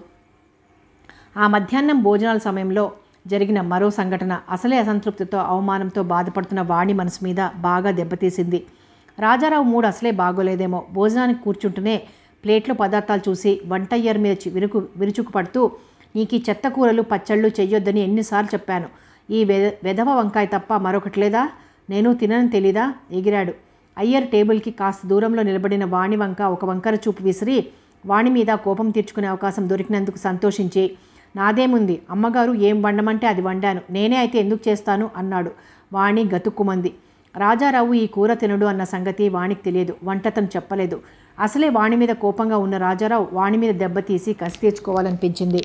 ఆ మధ్యాహ్నం భోజనాల సమయంలో జరిగిన మరో సంఘటన అసలే అసంతృప్తితో అవమానంతో బాధపడుతున్న వాణి మనసు మీద బాగా దెబ్బతీసింది రాజారావు మూడు అసలే బాగోలేదేమో భోజనానికి కూర్చుంటూనే ప్లేట్లో పదార్థాలు చూసి వంటయ్యర్ మీద చి- విరుకు విరుచుకు పడుతూ నీకు ఈ చెత్త కూరలు పచ్చళ్ళు చెయ్యొద్దని ఎన్నిసార్లు చెప్పాను ఈ వె వెధవ వంకాయ తప్ప మరొకటి లేదా నేను తినని తెలీదా ఎగిరాడు అయ్యర్ టేబుల్కి కాస్త దూరంలో నిలబడిన వాణి వంక ఒక వంకర చూపు విసిరి వాణి మీద కోపం తీర్చుకునే అవకాశం దొరికినందుకు సంతోషించి నాదేముంది అమ్మగారు ఏం వండమంటే అది వండాను నేనే అయితే ఎందుకు చేస్తాను అన్నాడు వాణి గతుక్కుమంది రాజారావు ఈ కూర తినడు అన్న సంగతి వాణికి తెలియదు వంటతను చెప్పలేదు అసలే వాణి మీద కోపంగా ఉన్న రాజారావు వాణి మీద దెబ్బతీసి కసి తీర్చుకోవాలనిపించింది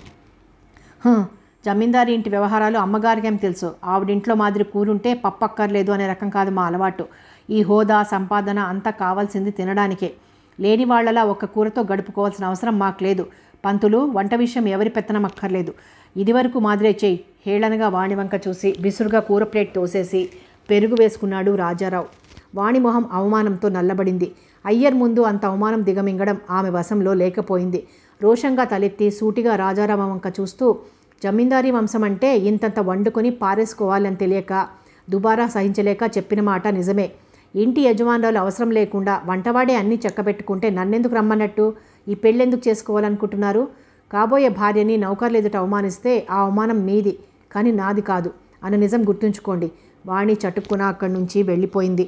"హ్, జమీందారి ఇంటి వ్యవహారాలు అమ్మగారికి ఏం తెలుసు ఆవిడింట్లో మాదిరి కూరుంటే పప్పక్కర్లేదు అనే రకం కాదు మా అలవాటు ఈ హోదా సంపాదన అంతా కావాల్సింది తినడానికే లేని వాళ్ళలా ఒక్క కూరతో గడుపుకోవాల్సిన అవసరం మాకు లేదు పంతులు వంట విషయం ఎవరి పెత్తనం అక్కర్లేదు ఇదివరకు మాదిరే చేయి హేళనగా వాణి వంక చూసి విసురుగా కూర ప్లేట్ తోసేసి పెరుగు వేసుకున్నాడు రాజారావు వాణి మొహం అవమానంతో నల్లబడింది అయ్యర్ ముందు అంత అవమానం దిగమింగడం ఆమె వశంలో లేకపోయింది రోషంగా తలెత్తి సూటిగా రాజారామ వంక చూస్తూ జమీందారీ వంశం అంటే ఇంతంత వండుకొని పారేసుకోవాలని తెలియక దుబారా సహించలేక చెప్పిన మాట నిజమే ఇంటి యజమానురాలు అవసరం లేకుండా వంటవాడే అన్నీ చక్కబెట్టుకుంటే నన్నెందుకు రమ్మన్నట్టు ఈ పెళ్ళెందుకు చేసుకోవాలనుకుంటున్నారు కాబోయే భార్యని నౌకర్లు ఎదుట అవమానిస్తే ఆ అవమానం మీది కానీ నాది కాదు అన్న నిజం గుర్తుంచుకోండి వాణి చటుక్కున అక్కడి నుంచి వెళ్ళిపోయింది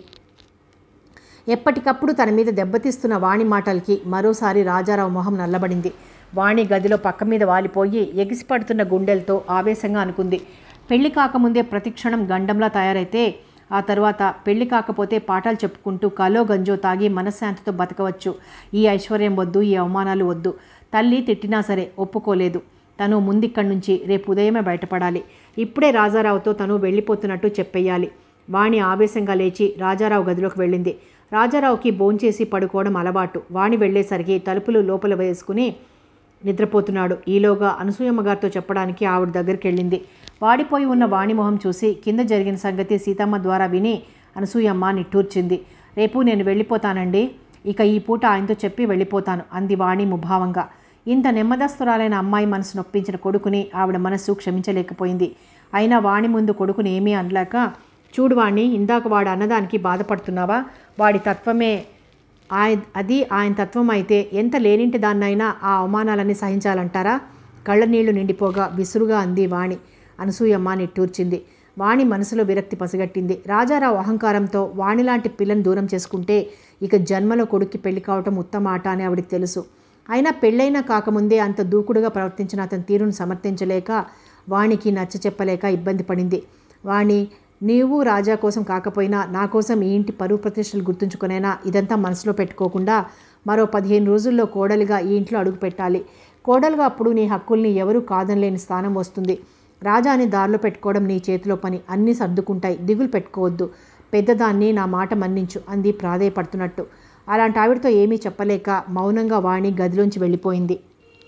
ఎప్పటికప్పుడు తన మీద దెబ్బతీస్తున్న వాణి మాటలకి మరోసారి రాజారావు మొహం నల్లబడింది వాణి గదిలో పక్క మీద వాలిపోయి ఎగిసిపడుతున్న గుండెలతో ఆవేశంగా అనుకుంది పెళ్లి కాకముందే ప్రతిక్షణం గండంలా తయారైతే ఆ తర్వాత పెళ్లి కాకపోతే పాఠాలు చెప్పుకుంటూ కలో గంజో తాగి మనశ్శాంతితో బతకవచ్చు ఈ ఐశ్వర్యం వద్దు ఈ అవమానాలు వద్దు తల్లి తిట్టినా సరే ఒప్పుకోలేదు తను ముందిక్కడి నుంచి రేపు ఉదయమే బయటపడాలి ఇప్పుడే రాజారావుతో తను వెళ్ళిపోతున్నట్టు చెప్పేయాలి వాణి ఆవేశంగా లేచి రాజారావు గదిలోకి వెళ్ళింది రాజారావుకి భోంచేసి పడుకోవడం అలవాటు వాణి వెళ్ళేసరికి తలుపులు లోపల వేసుకుని నిద్రపోతున్నాడు ఈలోగా అనసూయమ్మ గారితో చెప్పడానికి ఆవిడ దగ్గరికి వెళ్ళింది వాడిపోయి ఉన్న వాణి మొహం చూసి కింద జరిగిన సంగతి సీతమ్మ ద్వారా విని అనసూయమ్మ నిట్టూర్చింది రేపు నేను వెళ్ళిపోతానండి ఇక ఈ పూట ఆయనతో చెప్పి వెళ్ళిపోతాను అంది వాణి ముభావంగా ఇంత నెమ్మదస్తురాలైన అమ్మాయి మనసు నొప్పించిన కొడుకుని ఆవిడ మనస్సు క్షమించలేకపోయింది అయినా వాణి ముందు కొడుకుని ఏమీ అనలేక చూడు వాణ్ణి ఇందాక వాడు అన్నదానికి బాధపడుతున్నావా వాడి తత్వమే ఆయ అది ఆయన తత్వం అయితే ఎంత లేనింటి దాన్నైనా ఆ అవమానాలన్నీ సహించాలంటారా కళ్ళ నీళ్లు నిండిపోగా విసురుగా అంది వాణి అనసూయమ్మ నిట్టూర్చింది వాణి మనసులో విరక్తి పసిగట్టింది రాజారావు అహంకారంతో వాణి లాంటి పిల్లని దూరం చేసుకుంటే ఇక జన్మలో కొడుక్కి పెళ్లి కావటం ఉత్తమ ఆట అని ఆవిడకి తెలుసు అయినా పెళ్ళైనా కాకముందే అంత దూకుడుగా ప్రవర్తించిన అతని తీరును సమర్థించలేక వాణికి నచ్చ చెప్పలేక ఇబ్బంది పడింది వాణి నీవు రాజా కోసం కాకపోయినా నా కోసం ఈ ఇంటి పరువు ప్రతిష్టలు గుర్తుంచుకునైనా ఇదంతా మనసులో పెట్టుకోకుండా మరో పదిహేను రోజుల్లో కోడలిగా ఈ ఇంట్లో అడుగు పెట్టాలి కోడలుగా అప్పుడు నీ హక్కుల్ని ఎవరూ కాదనలేని స్థానం వస్తుంది రాజాని దారిలో పెట్టుకోవడం నీ చేతిలో పని అన్నీ సర్దుకుంటాయి దిగులు పెట్టుకోవద్దు పెద్దదాన్ని నా మాట మన్నించు అంది ప్రాధేయపడుతున్నట్టు అలాంటి ఆవిడతో ఏమీ చెప్పలేక మౌనంగా వాణి గదిలోంచి వెళ్ళిపోయింది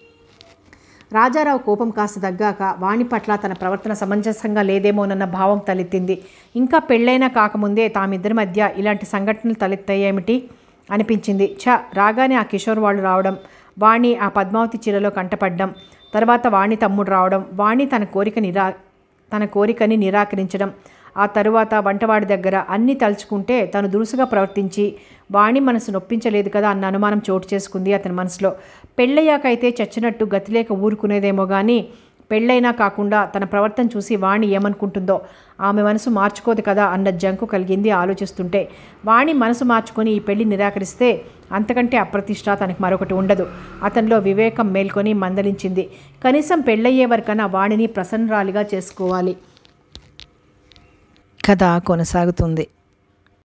రాజారావు కోపం కాస్త తగ్గాక వాణి పట్ల తన ప్రవర్తన సమంజసంగా లేదేమోనన్న భావం తలెత్తింది ఇంకా పెళ్ళైనా కాకముందే తామిద్దరి మధ్య ఇలాంటి సంఘటనలు తలెత్తాయేమిటి అనిపించింది ఛ రాగానే ఆ కిషోర్ వాళ్ళు రావడం వాణి ఆ పద్మావతి చీరలో కంటపడ్డం తర్వాత వాణి తమ్ముడు రావడం వాణి తన కోరిక నిరా తన కోరికని నిరాకరించడం ఆ తరువాత వంటవాడి దగ్గర అన్నీ తలుచుకుంటే తను దురుసుగా ప్రవర్తించి వాణి మనసు నొప్పించలేదు కదా అన్న అనుమానం చోటు చేసుకుంది అతని మనసులో పెళ్ళయ్యాకైతే చచ్చినట్టు గతిలేక ఊరుకునేదేమో కానీ పెళ్ళైనా కాకుండా తన ప్రవర్తన చూసి వాణి ఏమనుకుంటుందో ఆమె మనసు మార్చుకోదు కదా అన్న జంకు కలిగింది ఆలోచిస్తుంటే వాణి మనసు మార్చుకొని ఈ పెళ్లి నిరాకరిస్తే అంతకంటే అప్రతిష్ట తనకి మరొకటి ఉండదు అతనిలో వివేకం మేల్కొని మందలించింది కనీసం పెళ్ళయ్యే వరకన్నా వాణిని ప్రసన్నరాలిగా చేసుకోవాలి కథ కొనసాగుతుంది